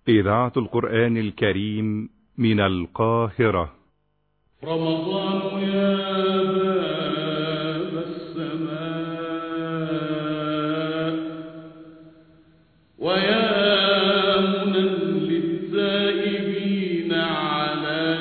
إذاعة القرآن الكريم من القاهرة رمضان يا باب السماء ويا منى للتائبين على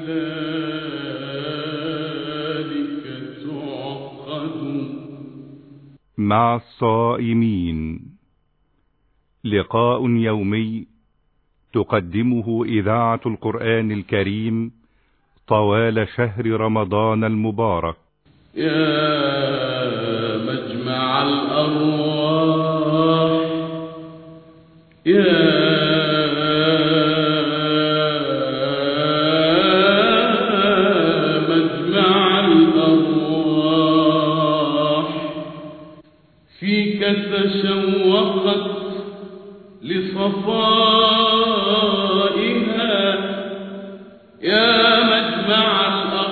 هلالك تعقد مع الصائمين لقاء يومي تقدمه إذاعة القرآن الكريم طوال شهر رمضان المبارك يا مجمع الأرواح يا مجمع الأرواح فيك تشوقت لصفائها يا مجمع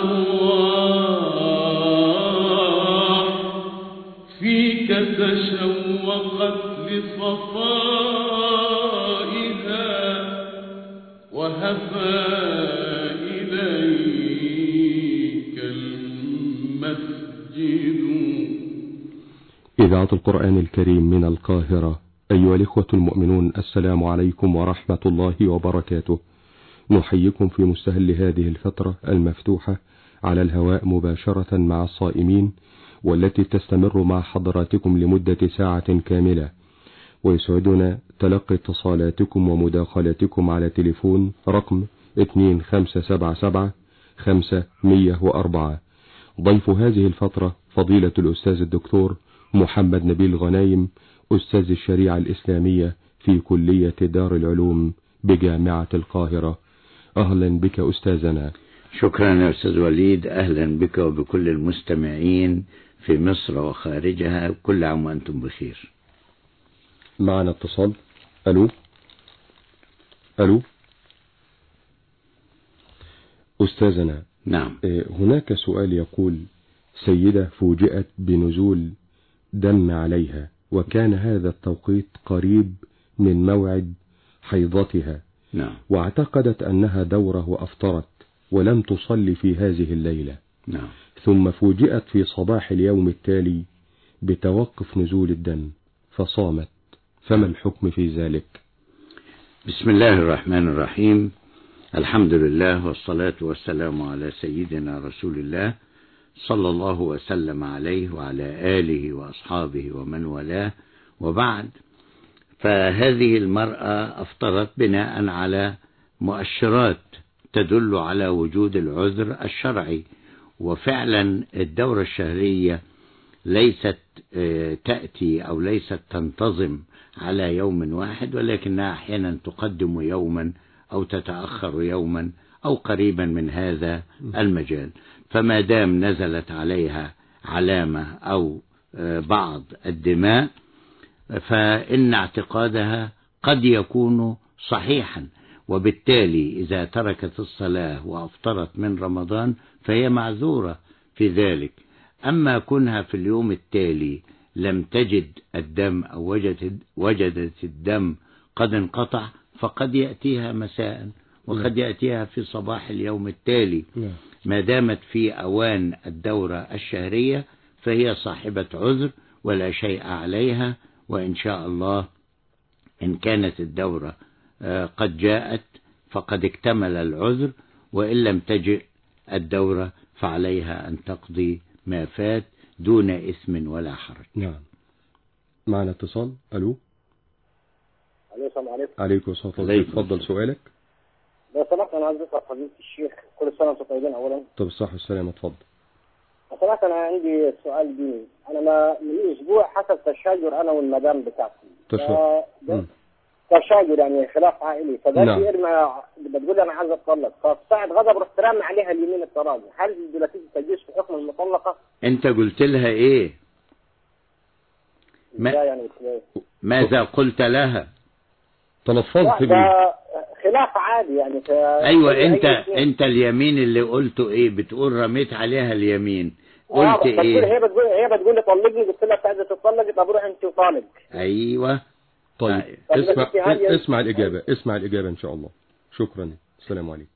الأرواح فيك تشوقت لصفائها وهفى إليك المسجد إذاعة القرآن الكريم من القاهرة أيها الإخوة المؤمنون السلام عليكم ورحمة الله وبركاته نحييكم في مستهل هذه الفترة المفتوحة على الهواء مباشرة مع الصائمين والتي تستمر مع حضراتكم لمدة ساعة كاملة ويسعدنا تلقي اتصالاتكم ومداخلاتكم على تليفون رقم 2577 504 ضيف هذه الفترة فضيلة الأستاذ الدكتور محمد نبيل غنايم أستاذ الشريعة الإسلامية في كلية دار العلوم بجامعة القاهرة أهلا بك أستاذنا شكرا يا أستاذ وليد أهلا بك وبكل المستمعين في مصر وخارجها كل عام وأنتم بخير معنا اتصال ألو ألو أستاذنا نعم آه، هناك سؤال يقول سيدة فوجئت بنزول دم عليها وكان هذا التوقيت قريب من موعد حيضتها نعم واعتقدت أنها دورة وأفطرت ولم تصلي في هذه الليلة نعم ثم فوجئت في صباح اليوم التالي بتوقف نزول الدم فصامت فما الحكم في ذلك بسم الله الرحمن الرحيم الحمد لله والصلاة والسلام على سيدنا رسول الله صلى الله وسلم عليه وعلى آله وأصحابه ومن والاه وبعد فهذه المرأة أفطرت بناء على مؤشرات تدل على وجود العذر الشرعي وفعلا الدورة الشهرية ليست آه، تأتي أو ليست تنتظم على يوم واحد ولكنها أحيانا تقدم يوما أو تتأخر يوما أو قريبا من هذا المجال فما دام نزلت عليها علامة أو آه، بعض الدماء فإن اعتقادها قد يكون صحيحا وبالتالي إذا تركت الصلاة وأفطرت من رمضان فهي معذورة في ذلك أما كونها في اليوم التالي لم تجد الدم أو وجدت, وجدت الدم قد انقطع فقد يأتيها مساء وقد يأتيها في صباح اليوم التالي نعم. ما دامت في أوان الدورة الشهرية فهي صاحبة عذر ولا شيء عليها وإن شاء الله إن كانت الدورة آه، قد جاءت فقد اكتمل العذر وإن لم تجئ الدورة فعليها أن تقضي ما فات دون إثم ولا حرج نعم معنا اتصال ألو عليه السلام عليكم عليكم الصلاة والسلام عليكم تفضل السلام. سؤالك لو سمحت انا عايز اسال فضيله الشيخ كل سنه وانتم طيبين اولا طب الصحة والسلامة اتفضل لو سمحت انا عندي سؤال ديني انا ما من اسبوع حصل تشاجر انا والمدام بتاعتي تشاجر. ف- ده- مم. تشاجر يعني خلاف عائلي فده نعم. في ارمى بتقول انا عايز اتطلق فساعة غضب رحت رامي عليها اليمين التراجع هل دلوقتي تجوز في حكم المطلقه؟ أنت قلت لها إيه ما- ازاي يعني ازاي؟ ماذا قلت لها تلفظت لا بيه ده خلاف عادي يعني ف... أيوة هي- أنت هي الاثنين. أنت اليمين اللي قلته إيه بتقول رميت عليها اليمين آه، قلت بتقول إيه هي بتقول هي بتقول لي طلقني قلت لها عايزه تطلقي طب روح انت وطالق أيوة طيب طب اسمع في هذه- اسمع الإجابة اسمع الإجابة إن شاء الله شكرا السلام عليكم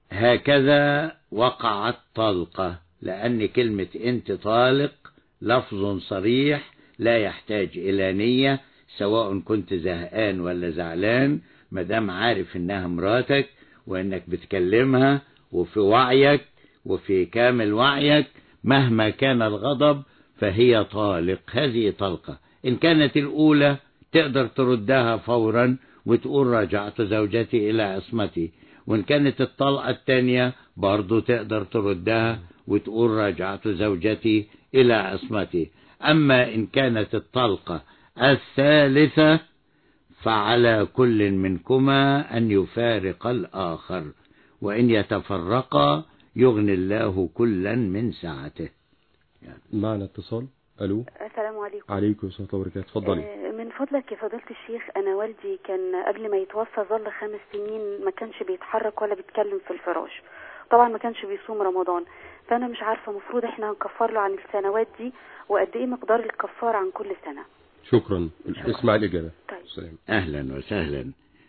هكذا وقعت طلقة لأن كلمة أنت طالق لفظ صريح لا يحتاج إلى نية سواء كنت زهقان ولا زعلان مدام عارف إنها مراتك وإنك بتكلمها وفي وعيك وفي كامل وعيك مهما كان الغضب فهي طالق هذه طلقة إن كانت الأولى تقدر تردها فورا وتقول رجعت زوجتي إلى عصمتي وإن كانت الطلقة الثانية برضو تقدر تردها وتقول رجعت زوجتي إلى عصمتي أما إن كانت الطلقة الثالثة فعلى كل منكما أن يفارق الآخر وإن يتفرقا يغني الله كلا من سعته معنا اتصال ألو السلام عليكم عليكم السلام ورحمة الله وبركاته اتفضلي آه، من فضلك يا فضيلة الشيخ أنا والدي كان قبل ما يتوفى ظل خمس سنين ما كانش بيتحرك ولا بيتكلم في الفراش طبعا ما كانش بيصوم رمضان فأنا مش عارفة المفروض احنا هنكفر له عن السنوات دي وقد ايه مقدار الكفار عن كل سنة شكرا اسمع الإجابة طيب سلام أهلا وسهلا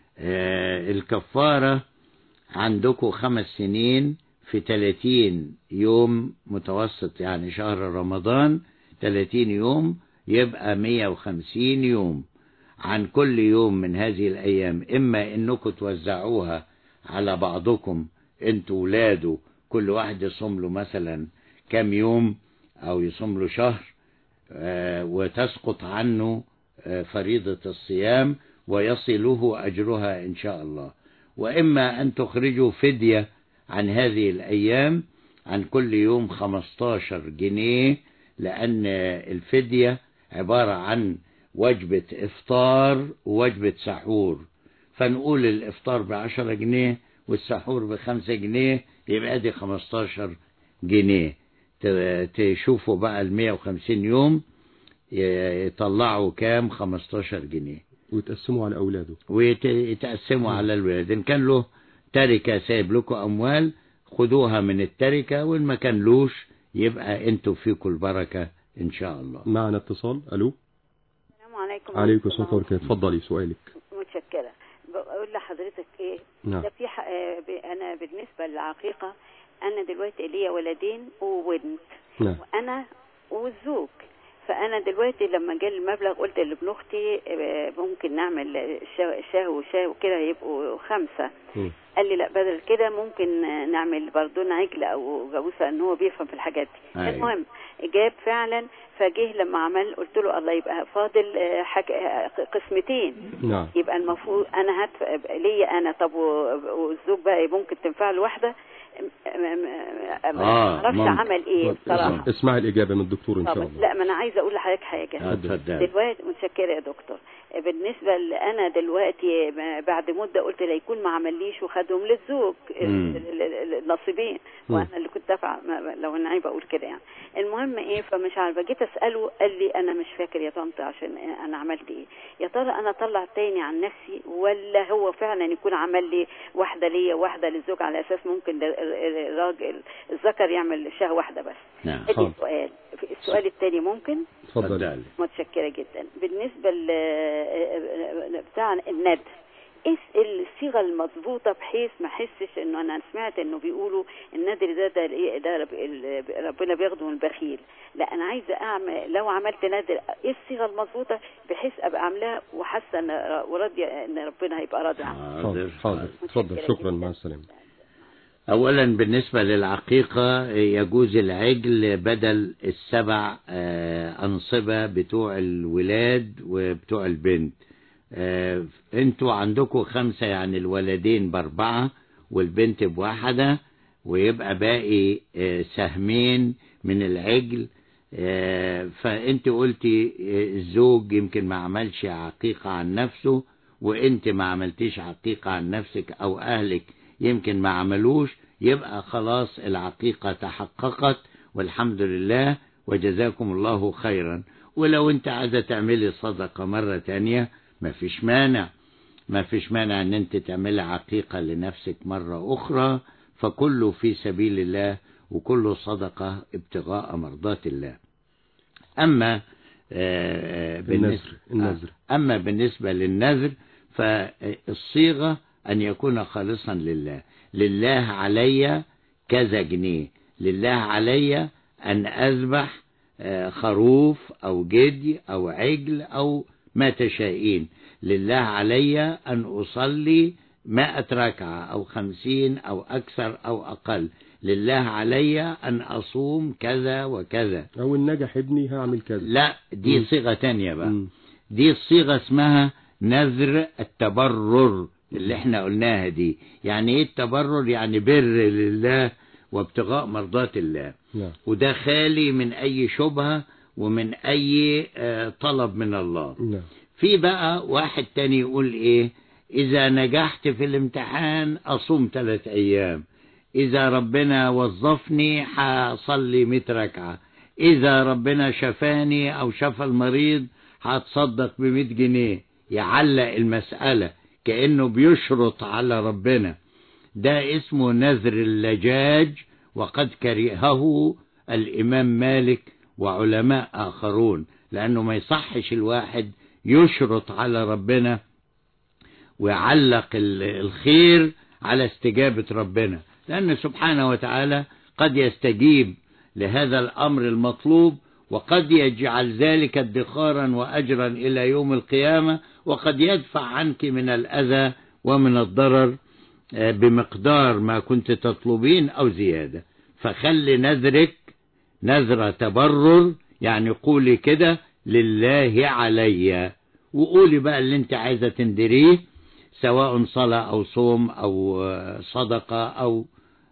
آه الكفارة عندكم خمس سنين في 30 يوم متوسط يعني شهر رمضان 30 يوم يبقى 150 يوم عن كل يوم من هذه الأيام إما إنكم توزعوها على بعضكم انتوا ولاده كل واحد يصوم له مثلا كام يوم أو يصوم له شهر آه، وتسقط عنه آه، فريضة الصيام ويصله أجرها إن شاء الله وإما أن تخرجوا فدية عن هذه الأيام عن كل يوم 15 جنيه لأن الفدية عبارة عن وجبة إفطار ووجبة سحور فنقول الإفطار بعشرة جنيه والسحور بخمسة جنيه يبقى دي 15 جنيه ت- تشوفوا بقى ال 150 يوم ي- يطلعوا كام 15 جنيه وتقسموا على أولاده ويتقسموا على الولاد إن كان له تركة سايب لكم أموال خدوها من التركة وإن ما كان لوش يبقى أنتوا فيكم البركة إن شاء الله معنا اتصال ألو السلام عليكم عليكم السلام ورحمة الله وبركاته اتفضلي سؤالك متشكرة بقول لحضرتك ايه نعم ده في ح... آه، ب- انا بالنسبة للعقيقة انا دلوقتي ليا ولدين وبنت نعم وانا والزوج فانا دلوقتي لما جه المبلغ قلت لابن اختي آه، ممكن نعمل شاه شاه وشاه وكده يبقوا خمسه مم. قال لي لا بدل كده ممكن آه، نعمل برضون عجل او جاموسه ان هو بيفهم في الحاجات دي أيوة. المهم جاب فعلا فجه لما عمل قلت له الله يبقى فاضل آه، حاجة آه، قسمتين نعم يبقى المفروض انا هدفع ليا انا طب و- والزوج بقى ممكن تنفع له واحده م- م- م- ما آه، اعرفش ممكن. عمل ايه بصراحه اسمع الإجابة من الدكتور إن شاء طب الله لا ما انا عايزه اقول لحضرتك حاجه آه، اتفضل دلوقتي متشكره يا دكتور بالنسبه انا دلوقتي ما- بعد مده قلت لا يكون ما عمليش وخدهم للزوج مم. ال- ال- ال- النصيبين مم. وانا اللي كنت دافعه ما- ما- لو انا عيب اقول كده يعني المهم ايه فمش عارفه جيت اساله قال لي انا مش فاكر يا طنط عشان انا عملت ايه يا ترى انا اطلع تاني عن نفسي ولا هو فعلا يكون عمل لي واحده ليا وواحده للزوج على اساس ممكن ال- ال- الراجل الذكر يعمل شهوه واحده بس نعم ادي حاضر. سؤال السؤال الثاني ممكن اتفضلي اتفضل متشكرة جدا بالنسبة ل بتاع الند ايه الصيغة المضبوطة بحيث ما احسش انه انا سمعت انه بيقولوا النادر ده ده, إيه ده رب- ال- ربنا بياخده من البخيل لا انا عايزة اعمل لو عملت نادر ايه الصيغة المضبوطة بحيث ابقى عاملاها وحاسة ان وراضية ان ربنا هيبقى راضي عنها حاضر حاضر اتفضل متشكرة شكرا جداً. مع السلامة أولا بالنسبة للعقيقة يجوز العجل بدل السبع آه، أنصبة بتوع الولاد وبتوع البنت آه، انتوا عندكم خمسة يعني الولدين بأربعة والبنت بواحدة ويبقى باقي آه، سهمين من العجل آه، فانت قلتي آه، الزوج يمكن ما عملش عقيقة عن نفسه وانت ما عملتيش عقيقة عن نفسك او اهلك يمكن ما عملوش يبقى خلاص العقيقة تحققت والحمد لله وجزاكم الله خيرا ولو انت عايزة تعملي صدقة مرة تانية ما فيش مانع ما فيش مانع ان انت تعملي عقيقة لنفسك مرة اخرى فكله في سبيل الله وكله صدقة ابتغاء مرضات الله اما آه، النذر بالنسبة النذر أما بالنسبة للنذر فالصيغة أن يكون خالصا لله لله علي كذا جنيه لله علي أن أذبح آه، خروف أو جدي أو عجل أو ما تشائين لله علي أن أصلي مائة ركعة أو خمسين أو أكثر أو أقل لله علي أن أصوم كذا وكذا او ان نجح ابني هعمل كذا لا دي مم. صيغة تانية بقى مم. دي الصيغة اسمها نذر التبرر اللي احنا قلناها دي يعني ايه التبرر يعني بر لله وابتغاء مرضات الله نعم وده خالي من اي شبهة ومن اي آه، طلب من الله نعم في بقى واحد تاني يقول ايه اذا نجحت في الامتحان اصوم ثلاث ايام اذا ربنا وظفني هصلي 100 ركعة اذا ربنا شفاني او شفى المريض هتصدق ب 100 جنيه يعلق المسألة كأنه بيشرط على ربنا ده اسمه نذر اللجاج وقد كرهه الإمام مالك وعلماء آخرون لأنه ما يصحش الواحد يشرط على ربنا ويعلق ال- الخير على استجابة ربنا لأن سبحانه وتعالى قد يستجيب لهذا الأمر المطلوب وقد يجعل ذلك ادخارا وأجرا إلى يوم القيامة وقد يدفع عنك من الأذى ومن الضرر آه، بمقدار ما كنت تطلبين أو زيادة فخلي نذرك نذر تبرر يعني قولي كده لله علي وقولي بقى اللي انت عايزة تندريه سواء صلاة أو صوم أو آه، صدقة أو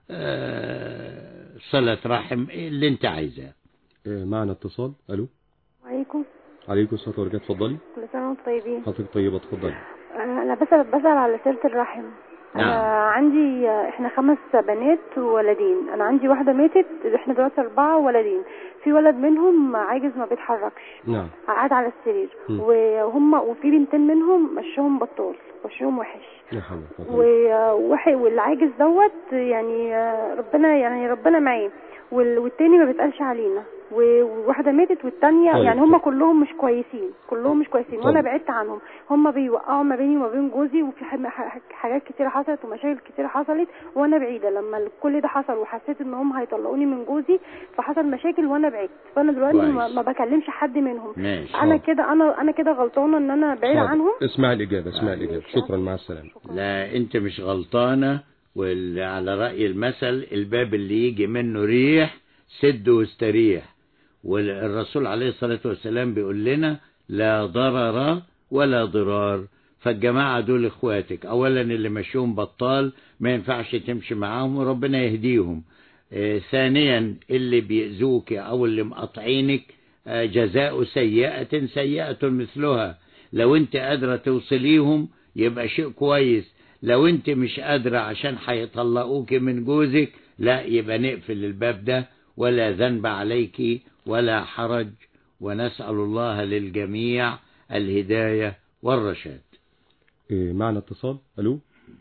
آه، صلة رحم اللي انت عايزاه آه، معنا اتصال الو عليكم عليكم الصلاه والبركاته اتفضلي كل سنة وانتم طيبين حضرتك طيبه اتفضلي آه، أنا بسأل بسأل على سيرة الرحم نعم. أنا عندي آه، إحنا خمس بنات وولدين أنا عندي واحدة ماتت إحنا دلوقتي أربعة ولدين في ولد منهم عاجز ما بيتحركش نعم قاعد على السرير مم. وهم وفي بنتين منهم مشيهم بطال وشهم وحش يا حول ولا قوة. و- وحي والعاجز دوت يعني آه، ربنا يعني ربنا معاه وال- والتاني ما بيتقالش علينا و- وواحده ماتت والتانيه طيب. يعني هم كلهم مش كويسين كلهم مش كويسين طيب. وانا بعدت عنهم هم بيوقعوا ما بيني وما بين جوزي وفي ح- ح- حاجات كتيره حصلت ومشاكل كتيره حصلت وانا بعيده لما كل ده حصل وحسيت ان هم هيطلقوني من جوزي فحصل مشاكل وانا بعدت فانا دلوقتي ما, كويس. ما بكلمش حد منهم ماشي انا كده انا انا كده غلطانه ان انا بعيده حاضر. عنهم اسمع الإجابة اسمع آه، الإجابة شكرا مع السلامة لا انت مش غلطانة وعلى رأي المثل الباب اللي يجي منه ريح سد واستريح والرسول عليه الصلاة والسلام بيقول لنا لا ضرر ولا ضرار فالجماعة دول اخواتك اولا اللي مشيهم بطال ما ينفعش تمشي معاهم وربنا يهديهم آه ثانيا اللي بيأذوك او اللي مقاطعينك آه جزاء سيئة سيئة مثلها لو انت قادرة توصليهم يبقى شيء كويس لو انت مش قادرة عشان هيطلقوك من جوزك لا يبقى نقفل الباب ده ولا ذنب عليك ولا حرج ونسأل الله للجميع الهداية والرشاد إيه، معنا اتصال ألو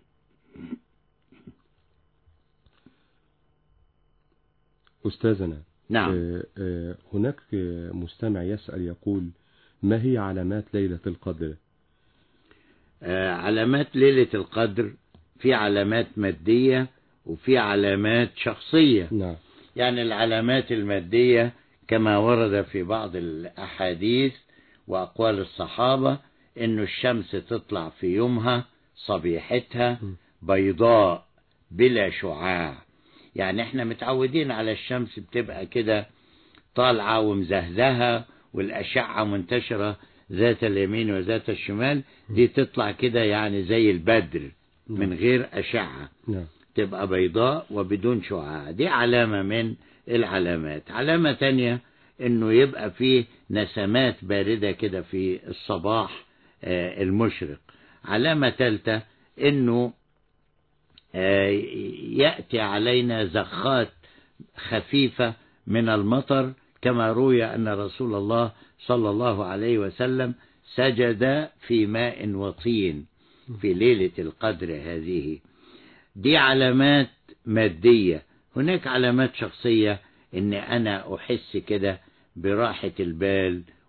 أستاذنا نعم آه، آه، هناك آه، مستمع يسأل يقول ما هي علامات ليلة القدر آه، علامات ليلة القدر في علامات مادية وفي علامات شخصية نعم يعني العلامات المادية كما ورد في بعض الأحاديث وأقوال الصحابة إن الشمس تطلع في يومها صبيحتها بيضاء بلا شعاع يعني احنا متعودين على الشمس بتبقى كده طالعة ومزهزهة والأشعة منتشرة ذات اليمين وذات الشمال دي تطلع كده يعني زي البدر من غير أشعة نعم تبقى بيضاء وبدون شعاع دي علامة من العلامات علامة تانية انه يبقى فيه نسمات باردة كده في الصباح آه، المشرق علامة ثالثة انه آه، يأتي علينا زخات خفيفة من المطر كما روي أن رسول الله صلى الله عليه وسلم سجد في ماء وطين في ليلة القدر هذه دي علامات مادية هناك علامات شخصية ان انا احس كده براحة البال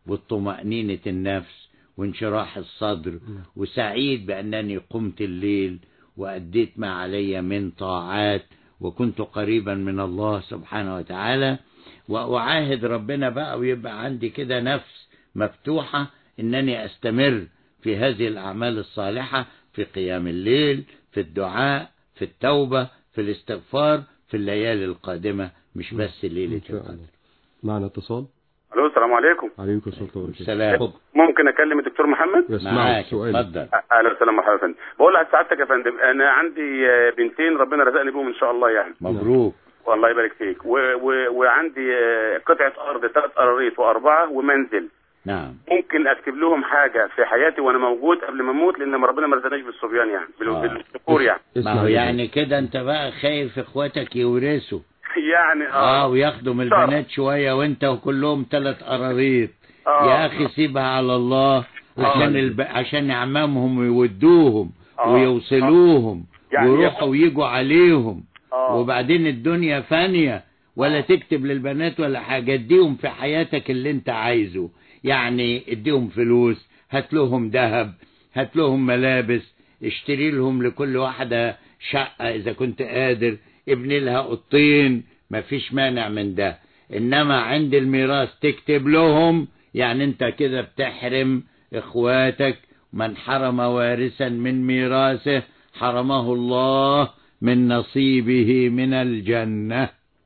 والطمأنينة النفس وانشراح الصدر وسعيد بأنني قمت الليل وأديت ما علي من طاعات وكنت قريبا من الله سبحانه وتعالى وأعاهد ربنا بقى ويبقى عندي كده نفس مفتوحة إنني أستمر في هذه الأعمال الصالحة في قيام الليل في الدعاء في التوبة في الاستغفار في الليالي القادمة مش بس ليلة إن شاء القدر الله معنا اتصال الو السلام عليكم عليكم الصلاة والبركاته السلام ممكن اكلم الدكتور محمد يسمعك معاك سؤال اتفضل اهلا وسهلا مرحبا يا فندم بقول لسعادتك يا فندم انا عندي آه، بنتين ربنا رزقني بيهم ان شاء الله يعني مبروك والله يبارك فيك و... و... وعندي آه، قطعه ارض ثلاث قراريط واربعه ومنزل نعم ممكن اكتب لهم حاجه في حياتي وانا موجود قبل ما اموت لان ربنا ما رزقناش بالصبيان يعني بال- آه. بالذكور يعني ما اسمع هو يا يعني كده انت بقى خايف اخواتك يورثوا يعني اه اه وياخدوا من البنات شوية وانت وكلهم ثلاث قراريط آه. يا اخي سيبها على الله عشان آه. الب... عشان اعمامهم يودوهم آه. ويوصلوهم يعني ويروحوا ويجوا عليهم آه. وبعدين الدنيا فانية ولا تكتب للبنات ولا حاجة اديهم في حياتك اللي انت عايزه يعني اديهم فلوس هات لهم ذهب هات لهم ملابس اشتري لهم لكل واحدة شقة اذا كنت قادر ابني لها اوضتين مفيش مانع من ده انما عند الميراث تكتب لهم يعني انت كده بتحرم اخواتك من حرم وارثا من ميراثه حرمه الله من نصيبه من الجنة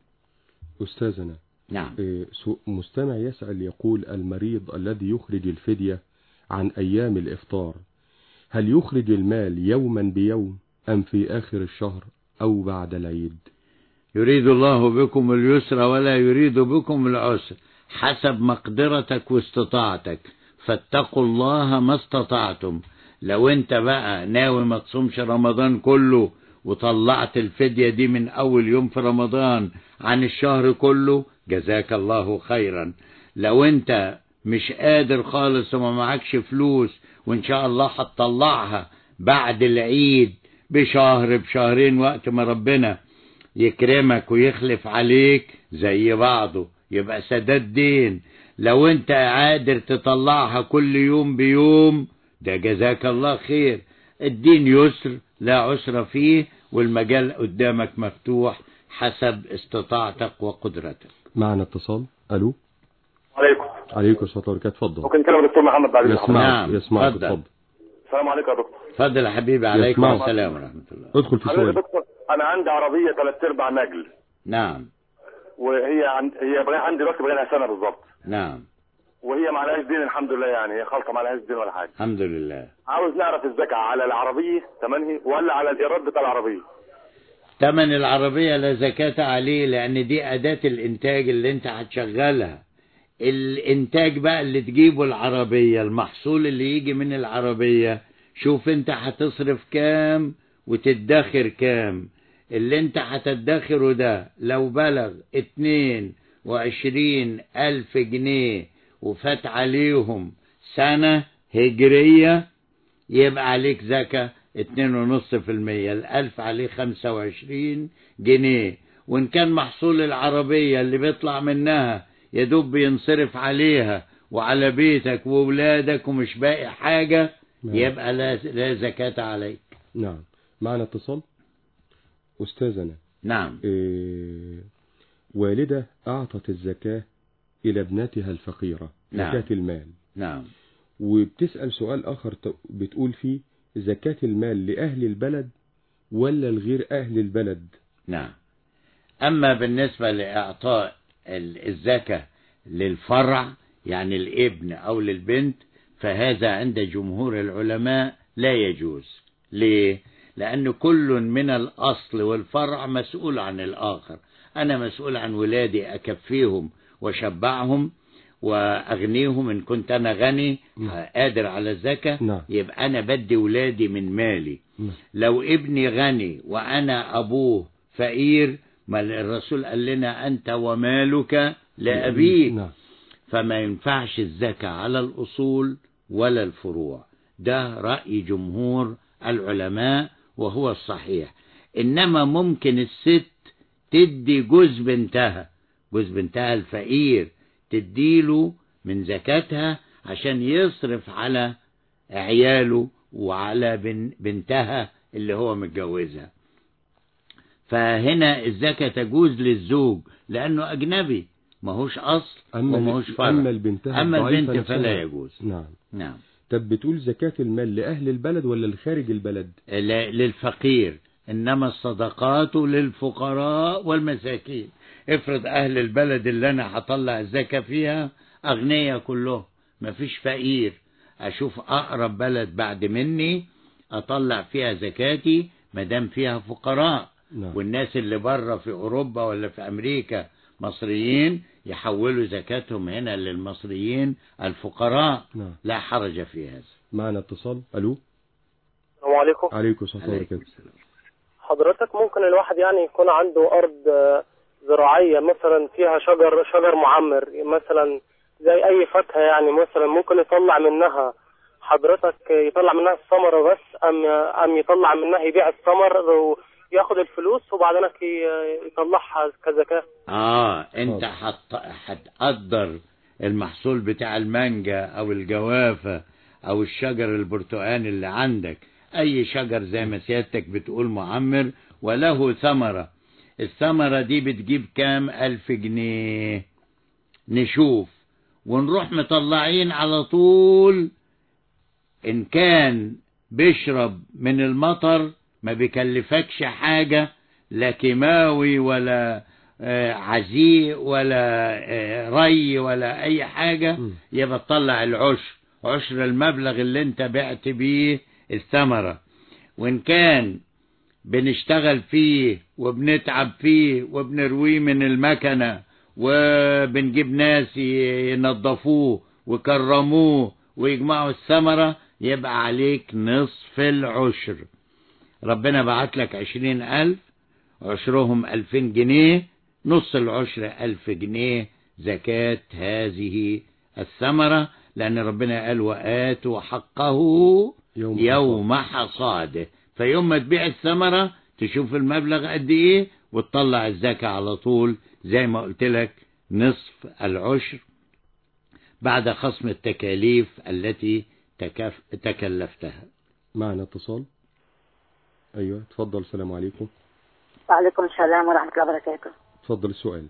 أستاذنا نعم إيه، سو- مستمع يسأل يقول المريض الذي يخرج الفدية عن أيام الإفطار هل يخرج المال يوما بيوم أم في آخر الشهر أو بعد العيد يريد الله بكم اليسر ولا يريد بكم العسر حسب مقدرتك واستطاعتك فاتقوا الله ما استطعتم لو انت بقى ناوي ما تصومش رمضان كله وطلعت الفدية دي من اول يوم في رمضان عن الشهر كله جزاك الله خيرا لو انت مش قادر خالص وما معكش فلوس وان شاء الله هتطلعها بعد العيد بشهر بشهرين وقت ما ربنا يكرمك ويخلف عليك زي بعضه يبقى سداد دين لو انت قادر تطلعها كل يوم بيوم ده جزاك الله خير الدين يسر لا عسر فيه والمجال قدامك مفتوح حسب استطاعتك وقدرتك معنا اتصال ألو عليكم عليكم الصلاة والبركاته اتفضل ممكن نكلم الدكتور محمد بعد اذنك يسمعك نعم، يسمعك اتفضل. اتفضل السلام عليكم يا دكتور اتفضل يا حبيبي عليكم يسمعك. السلام ورحمة الله ادخل في حضرتك يا سؤال دكتور انا عندي عربيه ثلاث ارباع نجل نعم وهي عند هي بقى عندي دلوقتي بقى لها سنه بالظبط نعم وهي ما عليهاش دين الحمد لله يعني هي خالصه ما عليهاش دين ولا حاجه الحمد لله عاوز نعرف الزكاه على العربيه ثمنها ولا على الايراد بتاع العربيه تمن العربية لا زكاة عليه لأن دي أداة الإنتاج اللي أنت هتشغلها الإنتاج بقى اللي تجيبه العربية المحصول اللي يجي من العربية شوف أنت هتصرف كام وتدخر كام اللي أنت هتدخره ده لو بلغ اتنين وعشرين ألف جنيه وفات عليهم سنة هجرية يبقى عليك زكاة اتنين ونص في المية الألف عليه خمسة وعشرين جنيه وإن كان محصول العربية اللي بيطلع منها يدوب بينصرف عليها وعلى بيتك وولادك ومش باقي حاجة نعم. يبقى لا, لا زكاة عليك نعم معنا اتصال أستاذنا نعم إيه، والدة أعطت الزكاة إلى ابنتها الفقيرة نعم. زكاة المال نعم وبتسأل سؤال آخر ت- بتقول فيه زكاة المال لأهل البلد ولا لغير أهل البلد نعم أما بالنسبة لإعطاء ال- الزكاة للفرع يعني الابن أو للبنت فهذا عند جمهور العلماء لا يجوز ليه؟ لأن كل من الأصل والفرع مسؤول عن الآخر أنا مسؤول عن ولادي أكفيهم وشبعهم وأغنيهم إن كنت أنا غني قادر على الزكاة نعم. يبقى أنا بدي ولادي من مالي نعم. لو ابني غني وأنا أبوه فقير ما الرسول قال لنا أنت ومالك لأبيك نعم فما ينفعش الزكاة على الأصول ولا الفروع ده رأي جمهور العلماء وهو الصحيح إنما ممكن الست تدي جوز بنتها جوز بنتها الفقير تديله من زكاتها عشان يصرف على عياله وعلى بن بنتها اللي هو متجوزها فهنا الزكاة تجوز للزوج لأنه أجنبي ماهوش أصل أما وماهوش فرع أما البنت أما البنت فلا يجوز نعم نعم طب بتقول زكاة المال لأهل البلد ولا لخارج البلد ل- للفقير إنما الصدقات للفقراء والمساكين افرض أهل البلد اللي أنا هطلع الزكاة فيها أغنياء كلهم مفيش فقير أشوف أقرب بلد بعد مني أطلع فيها زكاتي مدام فيها فقراء نعم والناس اللي بره في أوروبا ولا في أمريكا مصريين يحولوا زكاتهم هنا للمصريين الفقراء نعم لا حرج في هذا معنا اتصال ألو السلام عليكم عليكم السلام عليكم عليكم السلام حضرتك ممكن الواحد يعني يكون عنده أرض آه، زراعية مثلا فيها شجر شجر معمر مثلا زي أي فاكهة يعني مثلا ممكن يطلع منها حضرتك يطلع منها الثمرة بس أم أم يطلع منها يبيع الثمر وياخد الفلوس وبعدين ي- يطلعها كزكاة اه انت اتفضل. حط هتقدر المحصول بتاع المانجا او الجوافة او الشجر البرتقال اللي عندك اي شجر زي ما سيادتك بتقول معمر وله ثمرة الثمرة دي بتجيب كام الف جنيه نشوف ونروح مطلعين على طول ان كان بيشرب من المطر ما بيكلفكش حاجة لا كيماوي ولا آه، عزيق ولا آه، ري ولا اي حاجة م. يبقى تطلع العشر عشر المبلغ اللي انت بعت بيه الثمرة وان كان بنشتغل فيه وبنتعب فيه وبنرويه من المكنة وبنجيب ناس ي- ينظفوه ويكرموه ويجمعوا الثمرة يبقى عليك نصف العشر ربنا بعت لك عشرين ألف عشرهم ألفين جنيه نص العشر ألف جنيه زكاة هذه الثمرة لأن ربنا قال وآتوا حقه يوم يوم حصاده فيوم ما تبيع الثمرة تشوف المبلغ قد ايه وتطلع الزكاة على طول زي ما قلت لك نصف العشر بعد خصم التكاليف التي تكف تكلفتها معنا اتصال أيوة تفضل السلام عليكم وعليكم السلام ورحمة الله وبركاته تفضل السؤال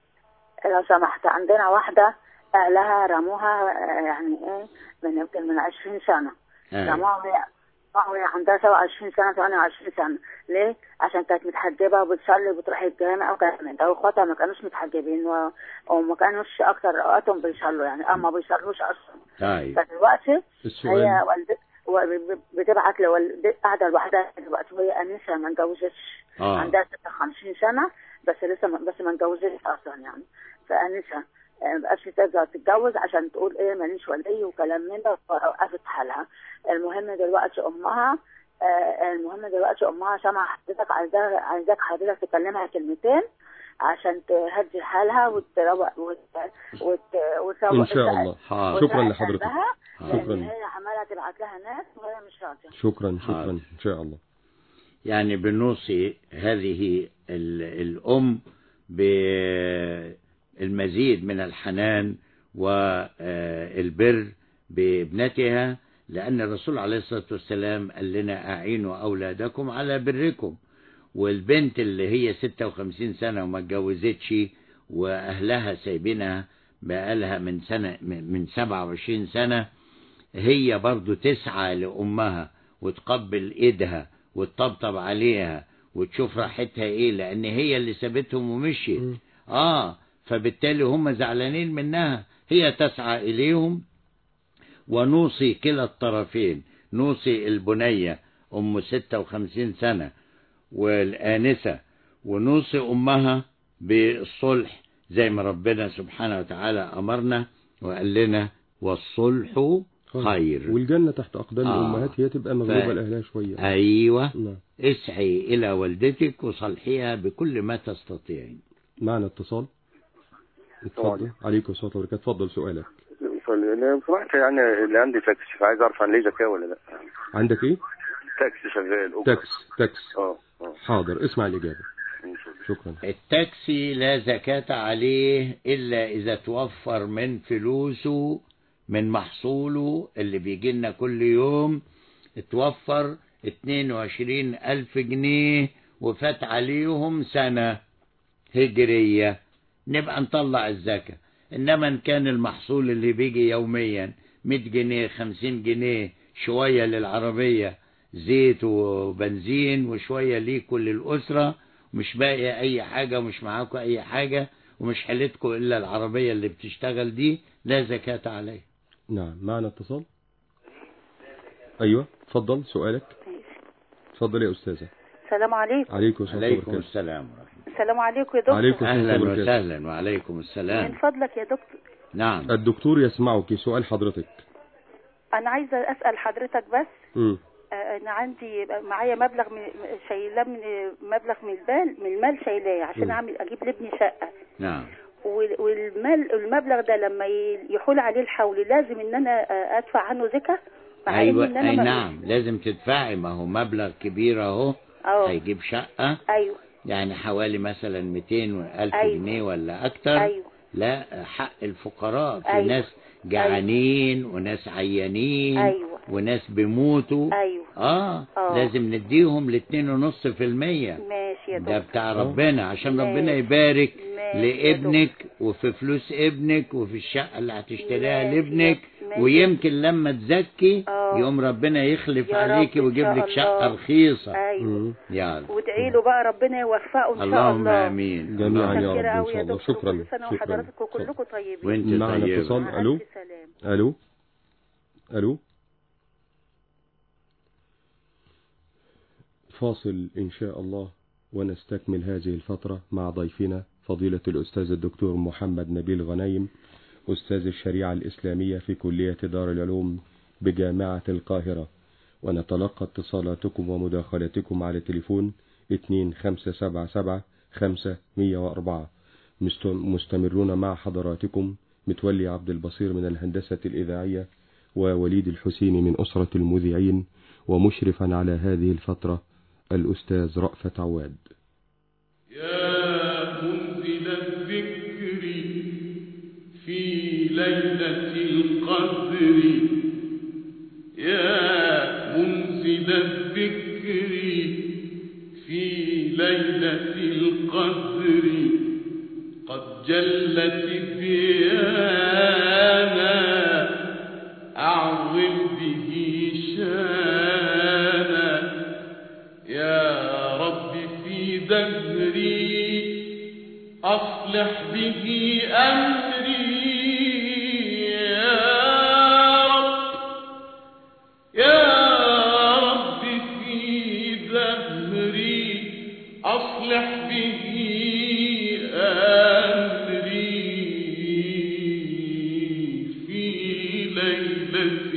لو سمحت عندنا واحدة أهلها رموها آه، يعني إيه من يمكن من 20 سنة آه. رموها وهي وهي عندها 27 سنة 28 سنة ليه؟ عشان كانت متحجبة وبتصلي وبتروح الجامع وكانت من ده واخواتها ما كانوش متحجبين و... وما كانوش أكتر أوقاتهم بيصلوا يعني أما ما بيصلوش أصلا طيب فدلوقتي السؤال هي والدت و- بتبعت لوالدتها قاعدة لوحدها دلوقتي وهي أنسة ما اتجوزتش آه. عندها 56 سنة بس لسه ما بس ما اتجوزتش أصلا يعني فأنسة آه، مبقاش تقدر تتجوز عشان تقول ايه ماليش ولي وكلام من ده وقفت حالها المهم دلوقتي امها آه، المهم دلوقتي امها سامعه حضرتك عايزاك عايزاك حضرتك تكلمها كلمتين عشان تهدي حالها وتروق وت... وت... وتروق إن شاء الله حاضر. شكرا وتعيش لحضرتك قلبها، لأن شكرا هي عماله تبعت لها ناس وهي مش راضيه شكرا شكرا حاضر. إن شاء الله يعني بنوصي هذه ال- الأم بالمزيد من الحنان والبر بابنتها لأن الرسول عليه الصلاة والسلام قال لنا أعينوا أولادكم على بركم والبنت اللي هي 56 سنة وما اتجوزتش وأهلها سايبينها بقالها من سنة من 27 سنة هي برضو تسعى لأمها وتقبل إيدها وتطبطب عليها وتشوف راحتها إيه لأن هي اللي سابتهم ومشيت مم. آه فبالتالي هم زعلانين منها هي تسعى إليهم ونوصي كلا الطرفين نوصي البنية أم ستة وخمسين سنة والآنسة ونوصي أمها بالصلح زي ما ربنا سبحانه وتعالى أمرنا وقال لنا والصلح خير والجنة تحت أقدام آه. الأمهات هي تبقى مغلوبة ف- لأهلها شوية أيوة نعم اسعي إلى والدتك وصلحيها بكل ما تستطيعين معنا اتصال اتفضل عليكم الصلاة والبركاته اتفضل سؤالك لو سمحت يعني اللي عندي تاكسي فعايز اعرف عن ليه زكاه ولا لا عندك ايه تاكسي شغال أوبر. تاكس تاكس اه اه حاضر اسمع الإجابة إن شاء الله. شكرا التاكسي لا زكاة عليه إلا إذا توفر من فلوسه من محصوله اللي بيجي لنا كل يوم توفر 22 ألف جنيه وفات عليهم سنة هجرية نبقى نطلع الزكاة إنما إن كان المحصول اللي بيجي يوميا 100 جنيه 50 جنيه شوية للعربية زيت وبنزين وشوية ليكوا للأسرة مش باقي أي حاجة ومش معاكوا أي حاجة ومش حالتكوا إلا العربية اللي بتشتغل دي لا زكاة عليه نعم معنا اتصال أيوة اتفضل سؤالك اتفضل يا أستاذة السلام عليكم عليكم السلام عليكم وبركاته. السلام السلام عليكم يا دكتور عليكم السلام أهلا وبركاته. وسهلا وعليكم من السلام فضلك يا دكتور نعم الدكتور يسمعك سؤال حضرتك انا عايزه اسال حضرتك بس مم. آه، انا عندي معايا مبلغ من شايلاه من مبلغ من المال من المال شايلاه عشان مم. اعمل اجيب لابني شقه نعم وال- والمال المبلغ ده لما ي- يحول عليه الحول لازم ان انا آه، ادفع عنه زكاه مع أيوة ان انا أي ما- نعم لازم تدفعي ما هو مبلغ كبير أهو اه هيجيب شقة ايوه يعني حوالي مثلا 200 ألف أيوة. جنيه ولا أكتر ايوه لا حق الفقراء في أيوة. ناس جعانين وناس عيانين ايوه وناس بيموتوا ايوه آه, آه. لازم نديهم الاتنين ونص في المية ماشي يا ده دكتور بتاع ربنا عشان ماشي. ربنا يبارك ماشي يا لابنك وفي فلوس ابنك وفي الشقة اللي هتشتريها ماشي. لابنك ماشي. ويمكن لما تزكي آه. يوم ربنا يخلف يا رب عليكي إن ويجيب شاء لك شقة الله. رخيصة ايوه مم. يلا وادعي له بقى ربنا يوفقه ان شاء اللهم الله امين جميعا يا متشكرة رب إن أوي شاء يا الله دكتور شكرا كل سنة شكرا وحضراتكم كلكم طيبين وانت معنا طيبة اتصال مع ألو ألف سلام ألو ألو فاصل إن شاء الله ونستكمل هذه الفترة مع ضيفنا فضيلة الأستاذ الدكتور محمد نبيل غنايم أستاذ الشريعة الإسلامية في كلية دار العلوم بجامعة القاهرة ونتلقى اتصالاتكم ومداخلاتكم على تليفون 2577 5104 مست- مستمرون مع حضراتكم متولي عبد البصير من الهندسة الإذاعية ووليد الحسين من أسرة المذيعين ومشرفا على هذه الفترة الأستاذ رأفت عواد يا منزل الذكر في ليلة القدر يا منزل الذكر في ليلة القدر قد جلت الديانا أعظم به شانا يا رب في دهري أصلح به أمري يا رب يا رب في دهري أصلح به أمري في ليلة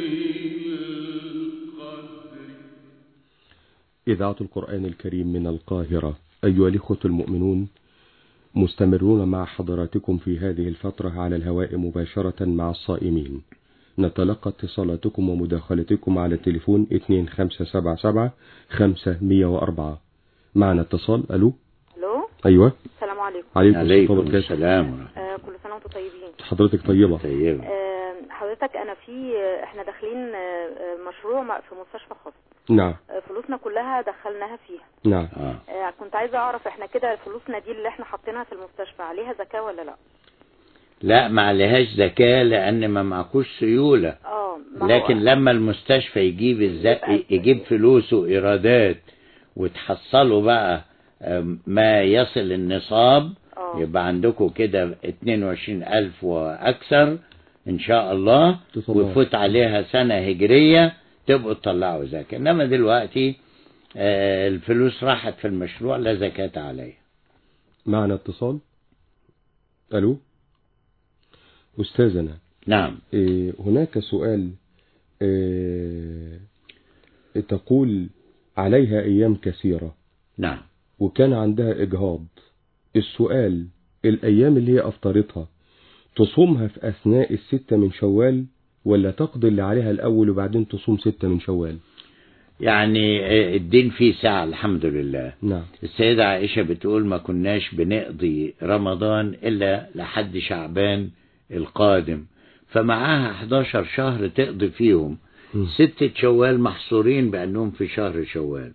القدر إذاعة القرآن الكريم من القاهرة أيها الإخوة المؤمنون مستمرون مع حضراتكم في هذه الفترة على الهواء مباشرة مع الصائمين نتلقى اتصالاتكم ومداخلتكم على التليفون 2577 5104 معنا اتصال ألو الو أيوة السلام عليكم عليكم, عليكم السلام وبركاته السلام ورحمة آه كل سنه وانتم طيبين حضرتك طيبة طيبة آه حضرتك انا في آه، احنا داخلين آه، آه، مشروع م- في مستشفى خاص نعم آه، فلوسنا كلها دخلناها فيها نعم آه. آه، كنت عايزه اعرف احنا كده فلوسنا دي اللي احنا حاطينها في المستشفى عليها زكاه ولا لا لا ما عليهاش زكاة لأن ما معكوش سيولة اه ما هو- لكن لما المستشفى يجيب الزق يبقى- يجيب فلوسه إيرادات وتحصلوا بقى آم، ما يصل النصاب اه يبقى عندكم كده 22 ألف وأكثر إن شاء الله تصلح. ويفوت عليها سنة هجرية تبقوا تطلعوا زكاة إنما دلوقتي آه، الفلوس راحت في المشروع لا زكاة عليها معنا اتصال ألو أستاذنا نعم إيه، هناك سؤال إيه، تقول عليها أيام كثيرة نعم وكان عندها إجهاض السؤال الأيام اللي هي أفطرتها تصومها في أثناء الستة من شوال ولا تقضي اللي عليها الأول وبعدين تصوم ستة من شوال يعني آه، الدين فيه ساعة الحمد لله نعم السيدة عائشة بتقول ما كناش بنقضي رمضان إلا لحد شعبان القادم فمعاها 11 شهر تقضي فيهم ستة شوال محصورين بأنهم في شهر شوال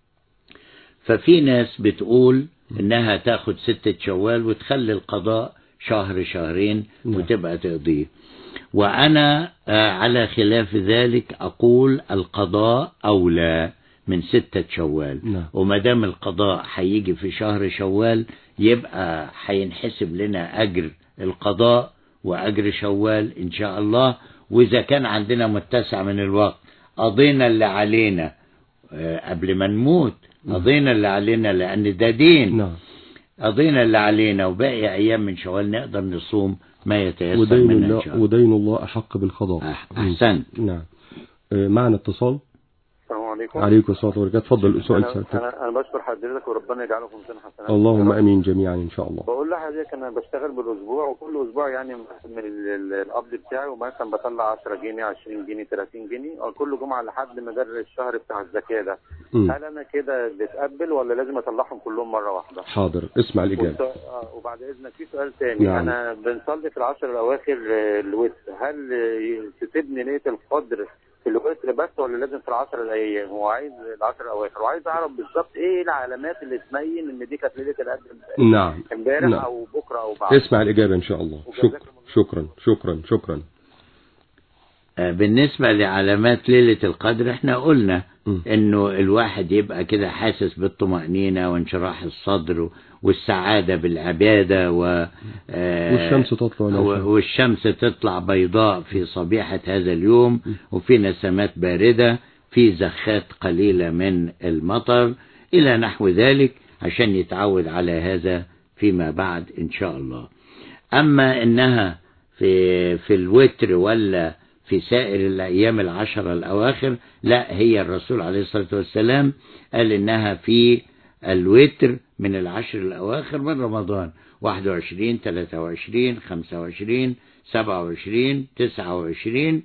ففي ناس بتقول إنها تاخد ستة شوال وتخلي القضاء شهر شهرين وتبقى تقضيه وأنا آه، على خلاف ذلك أقول القضاء أولى من ستة شوال نعم. وما دام القضاء هيجي في شهر شوال يبقى هينحسب لنا أجر القضاء وأجر شوال إن شاء الله وإذا كان عندنا متسع من الوقت قضينا اللي علينا آه، قبل ما نموت قضينا اللي علينا لأن ده دين نعم قضينا اللي علينا وباقي أيام من شوال نقدر نصوم ما يتيسر ودين منها إن الله شاء الله ودين الله أحق بالقضاء أحسنت نعم آه، معنا اتصال السلام عليكم عليكم الصلاة والبركاته تفضل سؤال أنا, سألتك أنا, أنا بشكر حضرتك وربنا يجعله في ميزان حسنات اللهم أمين جميعا إن شاء الله بقول لحضرتك انا بشتغل بالاسبوع وكل اسبوع يعني من ال- ال- القبض بتاعي ومثلا بطلع 10 جنيه 20 جنيه 30 جنيه وكل جمعه لحد مدار الشهر بتاع الزكاه ده مم. هل انا كده بتقبل ولا لازم اطلعهم كلهم مره واحده؟ حاضر اسمع الإجابة والس- آه، وبعد اذنك في سؤال تاني نعم. انا بنصلي في العشر الاواخر آه، الوتر هل آه، تسيبني ليله القدر في الوتر بس ولا لازم في العشر الايام هو عايز العشر الاواخر وعايز اعرف بالظبط ايه العلامات اللي تبين ان دي كانت ليله القدر نعم امبارح نعم. او بكره او بعد اسمع الإجابة إن شاء الله شكرا شكرا شكرا شكرا آه، بالنسبة لعلامات ليلة القدر احنا قلنا انه الواحد يبقى كده حاسس بالطمأنينة وانشراح الصدر والسعادة بالعبادة و آه، والشمس تطلع لا و- شك. والشمس تطلع بيضاء في صبيحة هذا اليوم وفي نسمات باردة في زخات قليلة من المطر إلى نحو ذلك عشان يتعود على هذا فيما بعد إن شاء الله أما إنها في في الوتر ولا في سائر الأيام العشرة الأواخر لا هي الرسول عليه الصلاة والسلام قال إنها في الوتر من العشر الأواخر من رمضان 21 23 25 27 29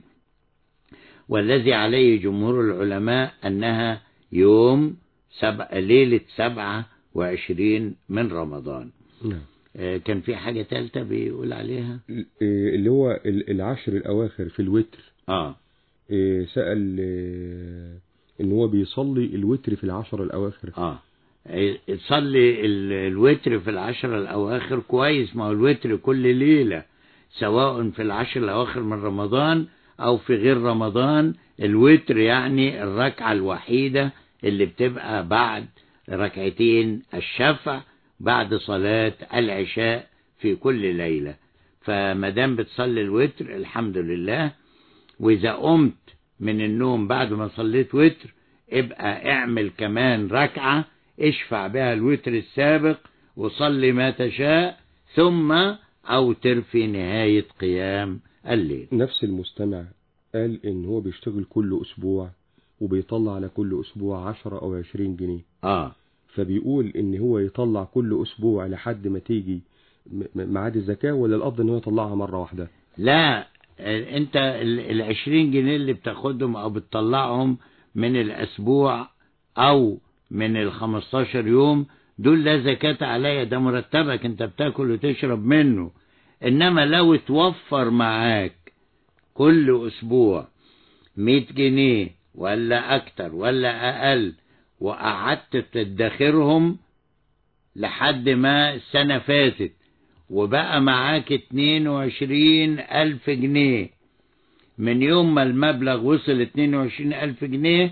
والذي عليه جمهور العلماء أنها يوم سبع ليلة سبعة وعشرين من رمضان نعم آه، كان في حاجة تالتة بيقول عليها إيه اللي هو ال- العشر الأواخر في الوتر اه إيه سأل إيه إن هو بيصلي الوتر في العشر الأواخر اه آه، تصلي ال- الوتر في العشر الأواخر كويس ما هو الوتر كل ليلة سواء في العشر الأواخر من رمضان أو في غير رمضان الوتر يعني الركعة الوحيدة اللي بتبقى بعد ركعتين الشفع بعد صلاة العشاء في كل ليلة فمدام بتصلي الوتر الحمد لله وإذا قمت من النوم بعد ما صليت وتر ابقى اعمل كمان ركعة اشفع بها الوتر السابق وصلي ما تشاء ثم أوتر في نهاية قيام الليل نفس المستمع قال إن هو بيشتغل كل أسبوع وبيطلع على كل أسبوع عشرة أو عشرين جنيه اه فبيقول إن هو يطلع كل أسبوع لحد ما تيجي م- م- ميعاد الزكاة ولا الأفضل إن هو يطلعها مرة واحدة لا ال- انت ال- العشرين جنيه اللي بتاخدهم او بتطلعهم من الاسبوع او من الخمستاشر يوم دول لا زكاة عليا ده مرتبك انت بتاكل وتشرب منه انما لو توفر معاك كل اسبوع مية جنيه ولا اكتر ولا اقل وقعدت تدخرهم لحد ما السنة فاتت وبقى معاك اتنين وعشرين ألف جنيه من يوم ما المبلغ وصل اتنين وعشرين ألف جنيه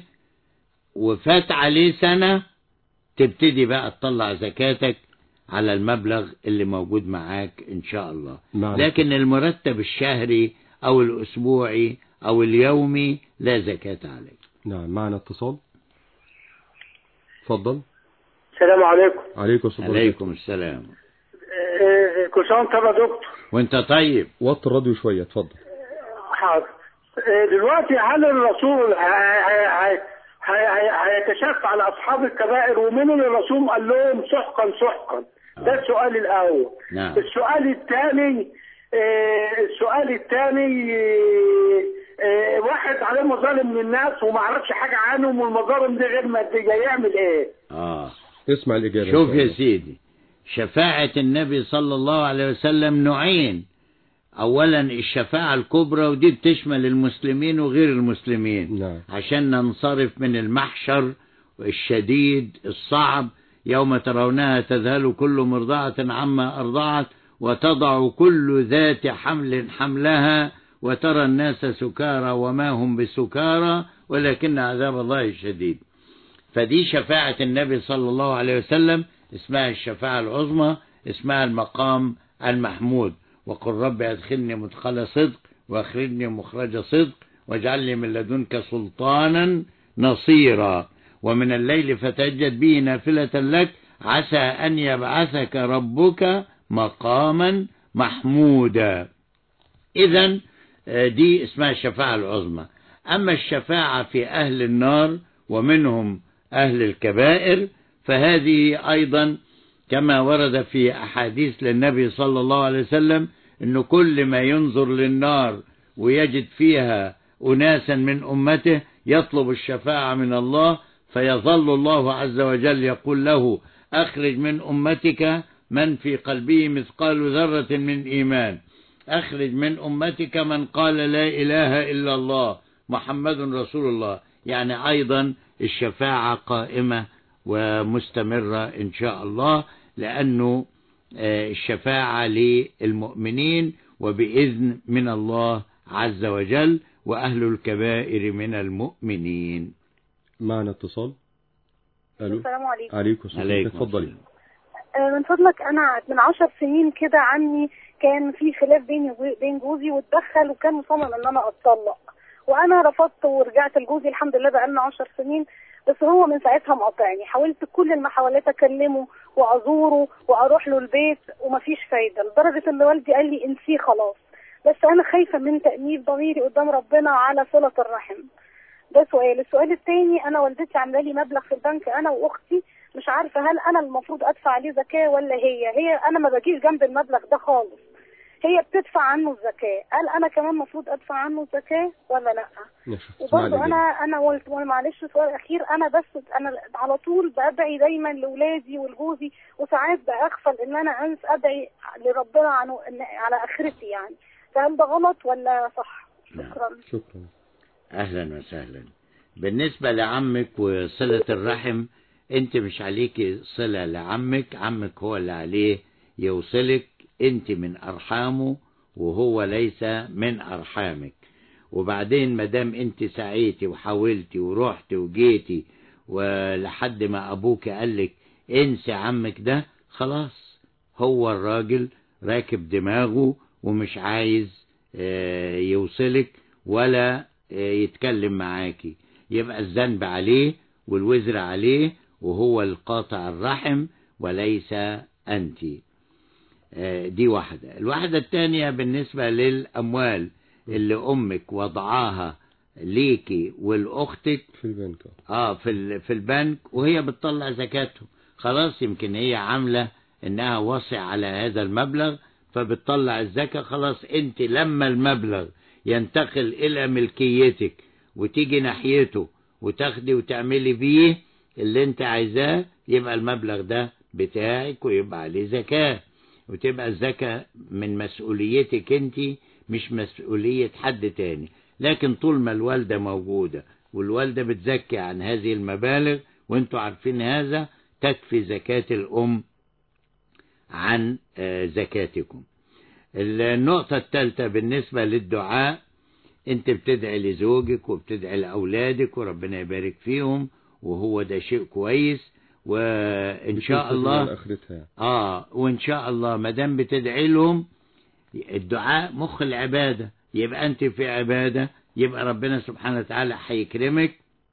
وفات عليه سنة تبتدي بقى تطلع زكاتك على المبلغ اللي موجود معاك إن شاء الله نعم. لكن المرتب الشهري أو الأسبوعي أو اليومي لا زكاة عليه نعم معنا اتصال اتفضل السلام عليكم عليكم السلام عليكم السلام آه، كل سنه وانت طيب يا دكتور وانت طيب وطي الراديو شوية اتفضل حاضر آه، دلوقتي هل الرسول ه- ه- ه- ه- ه- هيتشفع لاصحاب الكبائر ومن اللي الرسول قال لهم سحقا سحقا ده السؤال الاول نعم السؤال الثاني آه، السؤال الثاني آه، آه، واحد عليه مظالم من الناس وما عرفش حاجه عنهم والمظالم دي غير ماديه يعمل ايه؟ اه اسمع الإجابة شوف إن شاء يا الله. سيدي شفاعة النبي صلى الله عليه وسلم نوعين أولا الشفاعة الكبرى ودي بتشمل المسلمين وغير المسلمين نعم عشان ننصرف من المحشر الشديد الصعب يوم ترونها تذهل كل مرضعة عما أرضعت وتضع كل ذات حمل حملها وترى الناس سكارى وما هم بسكارى ولكن عذاب الله شديد فدي شفاعة النبي صلى الله عليه وسلم اسمها الشفاعة العظمى اسمها المقام المحمود وقل رب أدخلني مدخل صدق وأخرجني مخرج صدق واجعلني من لدنك سلطانا نصيرا ومن الليل فتجد به نافلة لك عسى أن يبعثك ربك مقاما محمودا إذا دي اسمها الشفاعة العظمى أما الشفاعة في أهل النار ومنهم أهل الكبائر فهذه أيضا كما ورد في أحاديث للنبي صلى الله عليه وسلم أنه كل ما ينظر للنار ويجد فيها أناسا من أمته يطلب الشفاعة من الله فيظل الله عز وجل يقول له أخرج من أمتك من في قلبه مثقال ذرة من إيمان أخرج من أمتك من قال لا إله إلا الله محمد رسول الله يعني أيضا الشفاعة قائمة ومستمرة إن شاء الله لأنه آه، الشفاعة للمؤمنين وبإذن من الله عز وجل وأهل الكبائر من المؤمنين معنا اتصال ألو السلام عليكم عليكم السلام عليكم اتفضلي آه، من فضلك انا من عشر سنين كده عني كان في خلاف بيني وبين جوزي واتدخل وكان مصمم ان انا اتطلق وانا رفضت ورجعت لجوزي الحمد لله بقالنا عشر سنين بس هو من ساعتها مقاطعني حاولت كل المحاولات اكلمه وازوره واروح له البيت ومفيش فايده لدرجه ان والدي قال لي انسيه خلاص بس انا خايفه من تانيب ضميري قدام ربنا على صله الرحم ده سؤال السؤال الثاني انا والدتي عامله لي مبلغ في البنك انا واختي مش عارفه هل انا المفروض ادفع عليه زكاه ولا هي هي انا ما بجيش جنب المبلغ ده خالص هي بتدفع عنه الزكاه هل انا كمان المفروض ادفع عنه الزكاه ولا لا ماشي اسمع وبرضه الإجابة. انا انا قلت معلش سؤال اخير انا بس انا على طول بدعي دايما لاولادي ولجوزي وساعات بغفل ان انا انسى ادعي لربنا عن إن- على اخرتي يعني فهل ده غلط ولا صح؟ شكرا شكرا أهلا وسهلا بالنسبة لعمك وصلة الرحم أنت مش عليك صلة لعمك عمك هو اللي عليه يوصلك أنت من أرحامه وهو ليس من أرحامك وبعدين مدام أنت سعيتي وحاولتي ورحتي وجيتي ولحد ما أبوك قالك انسي عمك ده خلاص هو الراجل راكب دماغه ومش عايز آه، يوصلك ولا آه، يتكلم معاكي يبقى الذنب عليه والوزر عليه وهو القاطع الرحم وليس أنت آه، دي واحدة الواحدة الثانية بالنسبة للأموال اللي أمك وضعاها ليكي ولأختك في البنك اه في ال- في البنك وهي بتطلع زكاتهم خلاص يمكن هي عامله انها وصي على هذا المبلغ فبتطلع الزكاه خلاص انت لما المبلغ ينتقل الى ملكيتك وتيجي ناحيته وتاخدي وتعملي بيه اللي انت عايزاه يبقى المبلغ ده بتاعك ويبقى عليه زكاه وتبقى الزكاه من مسؤوليتك انت مش مسؤوليه حد تاني لكن طول ما الوالده موجوده والوالدة بتزكي عن هذه المبالغ وانتوا عارفين هذا تكفي زكاة الأم عن آه، زكاتكم النقطة الثالثة بالنسبة للدعاء انت بتدعي لزوجك وبتدعي لأولادك وربنا يبارك فيهم وهو ده شيء كويس وإن شاء بتنفذ الله على آخرتها يعني. اه وان شاء الله ما دام بتدعي لهم الدعاء مخ العباده يبقى انت في عباده يبقى ربنا سبحانه وتعالى هيكرمك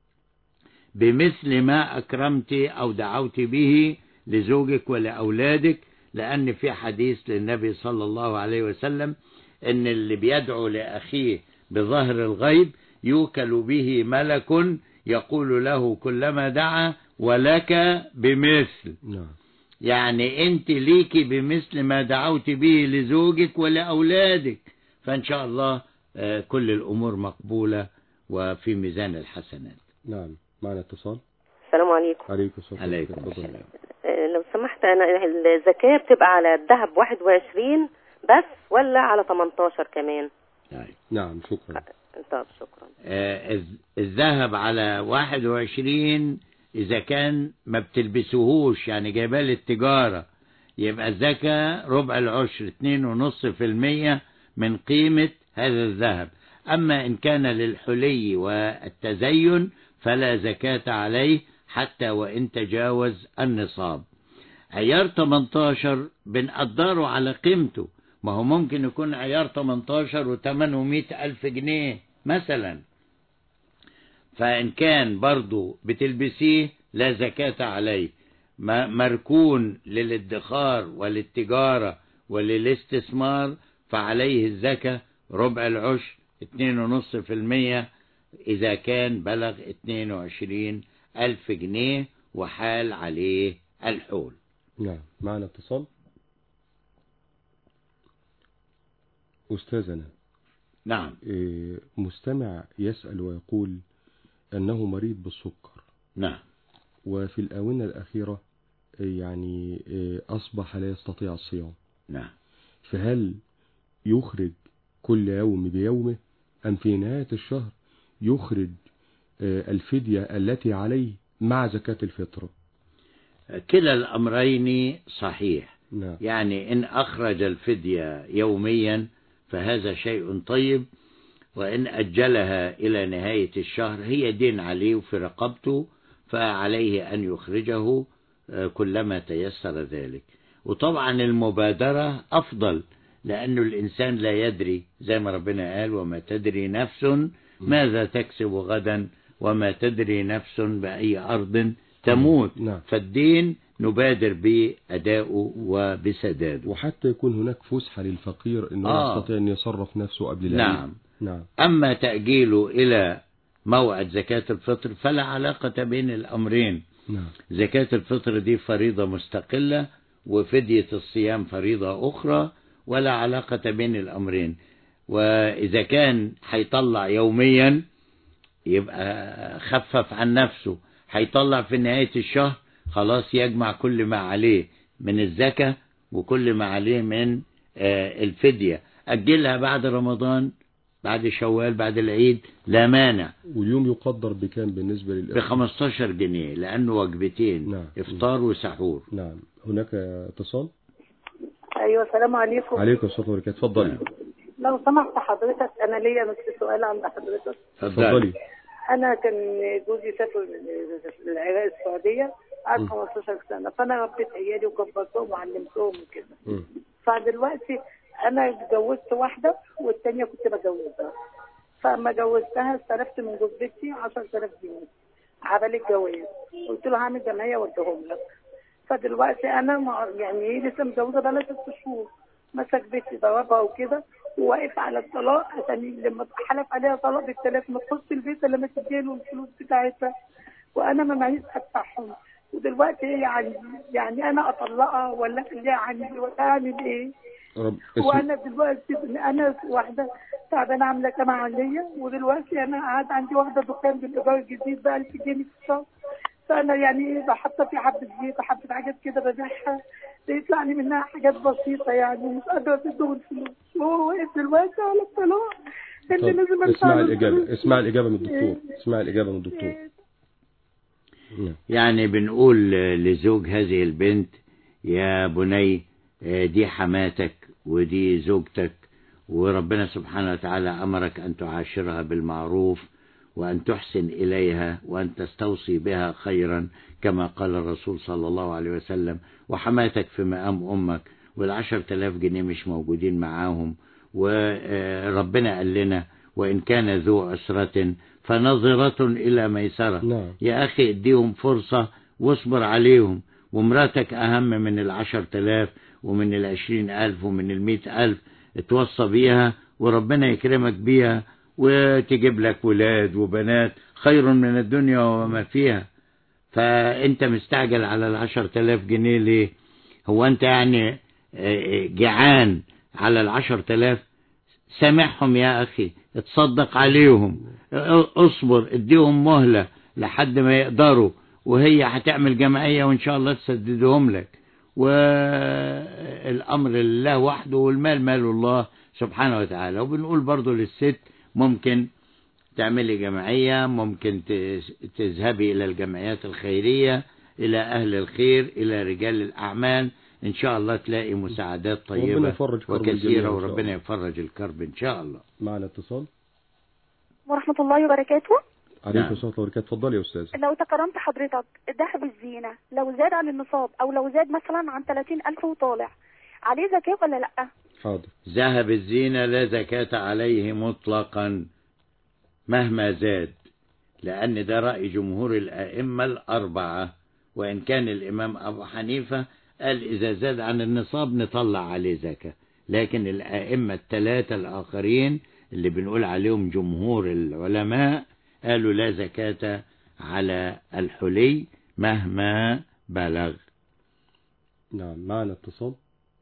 بمثل ما اكرمت او دعوت به لزوجك ولاولادك لان في حديث للنبي صلى الله عليه وسلم ان اللي بيدعو لاخيه بظهر الغيب يوكل به ملك يقول له كلما دعا ولك بمثل نعم يعني انت ليكي بمثل ما دعوت به لزوجك ولأولادك فإن شاء الله آه، كل الأمور مقبولة وفي ميزان الحسنات نعم معنا اتصال السلام عليكم عليكم السلام عليكم اتفضل. السلام آه، لو سمحت انا الزكاة بتبقى على الذهب 21 بس ولا على 18 كمان نعم شكرا طب شكرا آه، الذ- الذهب على 21 إذا كان ما بتلبسوهوش يعني جايباه للتجارة يبقى الزكاة ربع العشر اتنين ونص في المية من قيمة هذا الذهب أما إن كان للحلي والتزين فلا زكاة عليه حتى وإن تجاوز النصاب عيار 18 بنقدره على قيمته ما هو ممكن يكون عيار 18 وثمنه 100 ألف جنيه مثلا فإن كان برضو بتلبسيه لا زكاة عليه ما- مركون للادخار وللتجارة وللاستثمار فعليه الزكاة ربع العشر اتنين ونص في المية إذا كان بلغ اتنين وعشرين ألف جنيه وحال عليه الحول نعم معنا اتصال أستاذنا نعم إيه، مستمع يسأل ويقول أنه مريض بالسكر نعم وفي الآونة الأخيرة إيه، يعني إيه، أصبح لا يستطيع الصيام نعم فهل يخرج كل يوم بيومه أم في نهاية الشهر يخرج آه، الفدية التي عليه مع زكاة الفطر كلا الأمرين صحيح نعم يعني إن أخرج الفدية يوميا فهذا شيء طيب وإن أجلها إلى نهاية الشهر هي دين عليه في رقبته فعليه أن يخرجه آه، كلما تيسر ذلك وطبعا المبادرة أفضل لأن الإنسان لا يدري زي ما ربنا قال وما تدري نفس ماذا تكسب غدا وما تدري نفس بأي أرض تموت نعم. فالدين نبادر بأدائه وبسداده وحتى يكون هناك فسحة للفقير أنه آه. يستطيع أن يصرف نفسه قبل العيد نعم نعم أما تأجيله إلى موعد زكاة الفطر فلا علاقة بين الأمرين نعم زكاة الفطر دي فريضة مستقلة وفدية الصيام فريضة أخرى ولا علاقة بين الأمرين وإذا كان هيطلع يوميا يبقى خفف عن نفسه هيطلع في نهاية الشهر خلاص يجمع كل ما عليه من الزكاة وكل ما عليه من آه، الفدية أجلها بعد رمضان بعد شوال بعد العيد لا مانع واليوم يقدر بكام بالنسبة ب للأخ 15 جنيه لأنه وجبتين نعم. إفطار وسحور نعم هناك اتصال ايوه السلام عليكم عليكم الصلاة والبركاته اتفضلي لو سمحت حضرتك انا ليا نفس سؤال عند حضرتك اتفضلي انا كان جوزي سافر العراق السعوديه قعد م. 15 سنه فانا ربيت عيالي وكبرتهم وعلمتهم وكده مم. فدلوقتي انا اتجوزت واحده والتانيه كنت بجوزها فاما جوزتها استلفت من جوز بنتي 10000 جنيه عبال الجواز قلت له هعمل جمعيه واديهم لك فدلوقتي انا مع يعني ايه لسه متجوزه بقالها ست شهور مسك بنتي ضربها وكده وواقف على الطلاق عشان لما حلف عليها طلاق بالثلاث ما تخش البيت الا ما تديله الفلوس بتاعتها وانا ما معيش ادفعهم ودلوقتي ايه يعني يعني انا اطلقها ولا اخليها عندي ولا اعمل ايه؟ رب اسم... وانا دلوقتي انا واحده تعبانه عامله كام عمليه ودلوقتي انا قاعد عندي واحده دكان بالايجار الجديد ب 1000 جنيه في الشهر فانا يعني ايه بحط في حبه زيت وحبه حاجات كده ببيعها بيطلع لي منها حاجات بسيطه يعني مش قادره اديهم الفلوس وهو واقف دلوقتي على الطلاق اللي طب لازم أدفع اسمع له الإجابة الفلوس. اسمع الإجابة من الدكتور اسمع الإجابة من الدكتور نعم. يعني بنقول لزوج هذه البنت يا بني آه، دي حماتك ودي زوجتك وربنا سبحانه وتعالى أمرك أن تعاشرها بالمعروف وأن تحسن إليها وأن تستوصي بها خيرا كما قال الرسول صلى الله عليه وسلم وحماتك في مقام أمك والعشر تلاف جنيه مش موجودين معاهم وربنا قال لنا وإن كان ذو عسرة فنظرة إلى ميسرة نعم. يا أخي اديهم فرصة واصبر عليهم ومراتك أهم من العشر تلاف ومن العشرين ألف ومن المئة ألف اتوصى بيها وربنا يكرمك بيها وتجيب لك ولاد وبنات خير من الدنيا وما فيها فأنت مستعجل على العشر تلاف جنيه ليه هو أنت يعني آه، جعان على العشر تلاف سامحهم يا أخي اتصدق عليهم اصبر اديهم مهلة لحد ما يقدروا وهي هتعمل جمعية وإن شاء الله تسددهم لك والأمر لله وحده والمال مال الله سبحانه وتعالى وبنقول برضو للست ممكن تعملي جمعية ممكن تذهبي إلى الجمعيات الخيرية إلى أهل الخير إلى رجال الأعمال إن شاء الله تلاقي مساعدات طيبة يفرج كرب الجميع إن وكثيرة شاء وربنا الله. يفرج الكرب إن شاء الله معنا اتصال ورحمة الله وبركاته عليكم السلام وبركاته اتفضلي يا أستاذ لو تكرمت حضرتك الذهب الزينة لو زاد عن النصاب أو لو زاد مثلا عن 30 ألف وطالع عليه زكاة ولا لأ؟ حاضر ذهب الزينة لا زكاة عليه مطلقا مهما زاد لأن ده رأي جمهور الأئمة الأربعة وإن كان الإمام أبو حنيفة قال إذا زاد عن النصاب نطلع عليه زكاة لكن الأئمة الثلاثة الآخرين اللي بنقول عليهم جمهور العلماء قالوا لا زكاة على الحلي مهما بلغ نعم معنا اتصال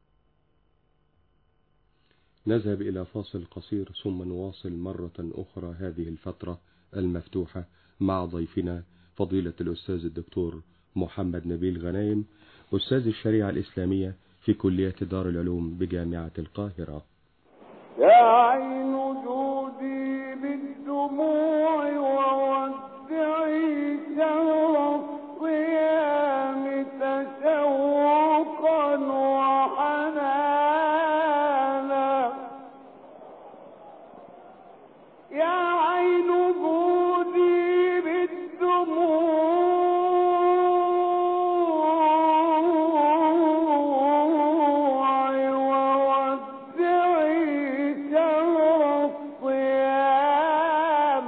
نذهب إلى فاصل قصير ثم نواصل مرة أخرى هذه الفترة المفتوحة مع ضيفنا فضيلة الأستاذ الدكتور محمد نبيل غنايم أستاذ الشريعة الإسلامية في كلية دار العلوم بجامعة القاهرة يا عين جودي بالدموع وودعي شهر الصيام تشوقا وحنانا يا عين جودي بالدموع وودعي شهر الصيام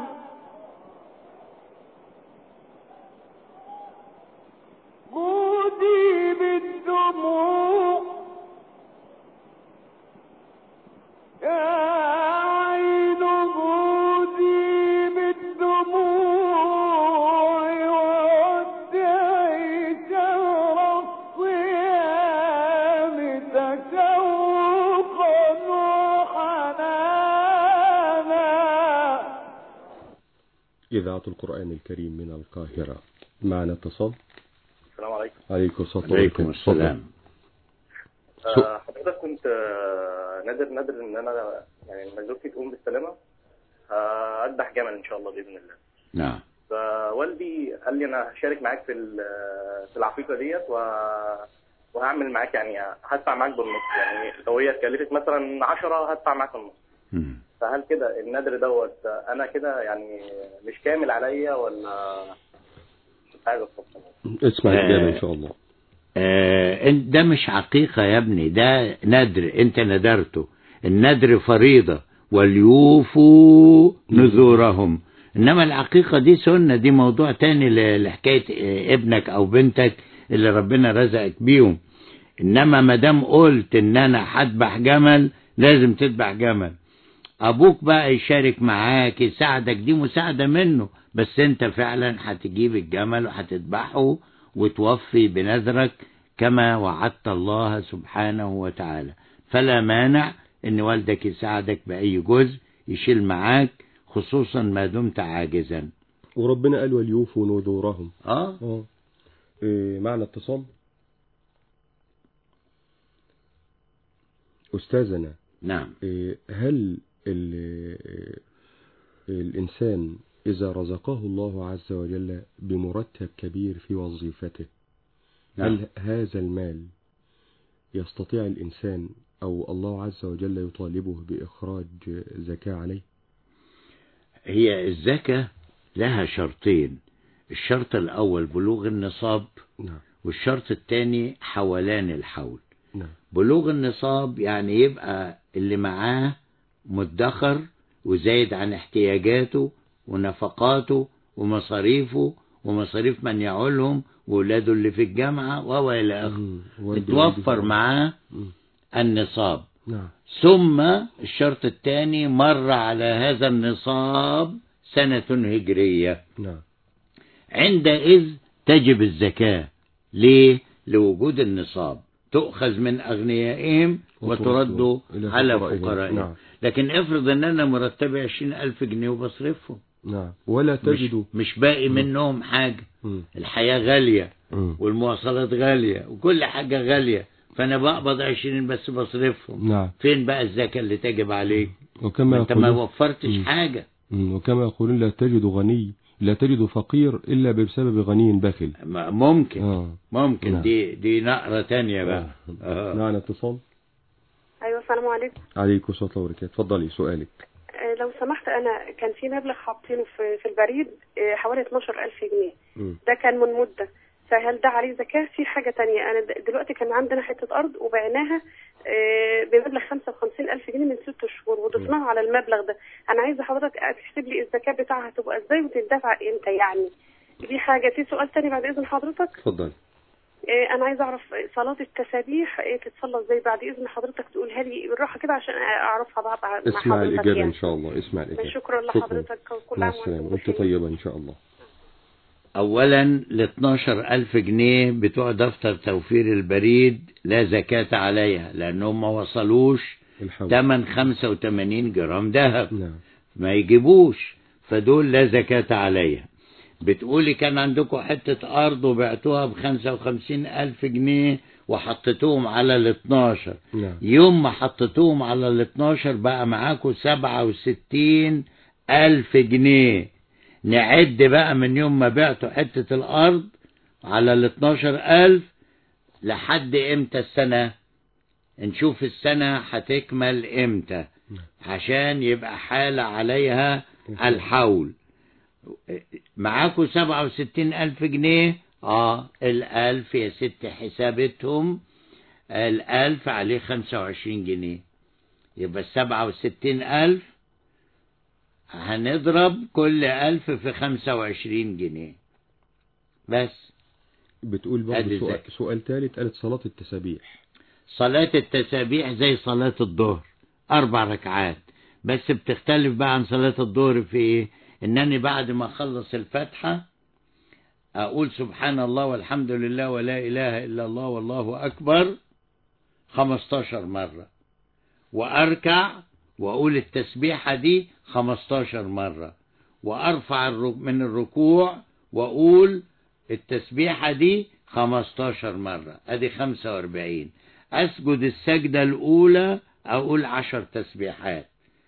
جودي بالدموع يا عين جودي بالدموع وودعي شهر الصيام تشوقا وحنانا إذاعة القرآن الكريم من القاهرة معنا اتصال السلام عليكم عليكم السلام عليكم وبركاته. اتفضل. السلام آه، حضرتك كنت آه، نادر نادر ان انا يعني لما زوجتي تقوم بالسلامه آه، اذبح جمل ان شاء الله باذن الله نعم فوالدي قال لي انا هشارك معاك في ال- في العقيقه ديت و وهعمل معاك يعني هدفع معاك بالنص يعني لو هي اتكلفت مثلا 10 هدفع معاك النص فهل كده النادر دوت انا كده يعني مش كامل عليا ولا مش عايز اتفضل اسمع آه. الإجابة إن شاء الله آه إن- ده مش عقيقة يا ابني ده ندر انت ندرته الندر فريضة وليوفوا نذورهم انما العقيقة دي سنة دي موضوع تاني ل- لحكاية آه، ابنك او بنتك اللي ربنا رزقك بيهم انما ما دام قلت ان انا هذبح جمل لازم تذبح جمل ابوك بقى يشارك معاك يساعدك دي مساعدة منه بس انت فعلا هتجيب الجمل وهتذبحه وتوفي بنذرك كما وعدت الله سبحانه وتعالى فلا مانع ان والدك يساعدك بأي جزء يشيل معاك خصوصا ما دمت عاجزا وربنا قال وليوفوا نذورهم اه اه إيه معنا اتصال أستاذنا نعم إيه هل ال- إيه الإنسان إذا رزقه الله عز وجل بمرتب كبير في وظيفته نعم. هل هذا المال يستطيع الإنسان أو الله عز وجل يطالبه بإخراج زكاة عليه هي الزكاة لها شرطين الشرط الأول بلوغ النصاب نعم والشرط الثاني حولان الحول نعم بلوغ النصاب يعني يبقى اللي معاه مدخر وزايد عن احتياجاته ونفقاته ومصاريفه ومصاريف من يعولهم وولاده اللي في الجامعة وهو إلى آخره والدي اتوفر والدي. معاه مم. النصاب نعم ثم الشرط الثاني مر على هذا النصاب سنة هجرية نعم عندئذ تجب الزكاة ليه؟ لوجود النصاب تؤخذ من أغنيائهم وترد إلى على فقرائهم. فقرائهم نعم. لكن افرض ان انا مرتبي عشرين ألف جنيه وبصرفهم نعم ولا تجد مش, مش باقي منهم حاجة الحياة غالية والمواصلات غالية وكل حاجة غالية فأنا بقبض عشرين بس بصرفهم نعم فين بقى الزكاة اللي تجب عليك وكما ما انت ما يقولون- وفرتش مم. حاجة مم. وكما يقولون لا تجد غني لا تجد فقير إلا بسبب غني بخل م- ممكن آه. ممكن نعم. دي دي نقرة تانية بقى آه. معنا اتصال ايوه السلام عليكم عليكم الصلاة والبركاته اتفضلي سؤالك آه، لو سمحت انا كان في مبلغ حاطينه في في البريد آه، حوالي 12000 جنيه مم. ده كان من مده فهل ده عليه زكاه في حاجه تانية انا د- دلوقتي كان عندنا حته ارض وبعناها آه، بمبلغ 55000 جنيه من ست شهور وضفناها على المبلغ ده انا عايزه حضرتك تحسب لي الزكاه بتاعها هتبقى ازاي وتدفع امتى يعني دي حاجه في سؤال تاني بعد اذن حضرتك اتفضلي آه، انا عايزه اعرف صلاه التسابيح آه، تتصلى ازاي بعد اذن حضرتك تقولها لي بالراحه كده عشان اعرفها بقى مع اسمع حضرتك الإجابة يعني. إن شاء الله اسمع الإجابة شكرا لحضرتك وكل مع عام وانتم السلامة وانت طيبة إن شاء الله أولا ال 12000 جنيه بتوع دفتر توفير البريد لا زكاة عليها لأنهم ما وصلوش تمن 85 جرام ذهب نعم ما يجيبوش فدول لا زكاة عليها بتقولي كان عندكم حتة أرض وبعتوها بخمسة وخمسين ألف جنيه وحطيتوهم على ال 12 نعم يوم ما حطيتوهم على ال 12 بقى معاكم 67 ألف جنيه نعد بقى من يوم ما بعتوا حتة الأرض على ال 12 ألف لحد إمتى السنة نشوف السنة هتكمل إمتى عشان يبقى حالة عليها الحول معاكم 67 ألف جنيه اه الألف يا ست حسابتهم الألف عليه 25 جنيه يبقى السبعة وستين ألف هنضرب كل ألف في خمسة وعشرين جنيه بس بتقول برضه أدي سؤال, الزكاة. سؤال ثالث قالت صلاة التسابيح صلاة التسابيح زي صلاة الظهر أربع ركعات بس بتختلف بقى عن صلاة الظهر في إيه؟ إنني بعد ما أخلص الفاتحة أقول سبحان الله والحمد لله ولا إله إلا الله والله أكبر 15 مرة وأركع وأقول التسبيحة دي 15 مرة وأرفع الرك- من الركوع وأقول التسبيحة دي 15 مرة أدي 45 أسجد السجدة الأولى أقول 10 تسبيحات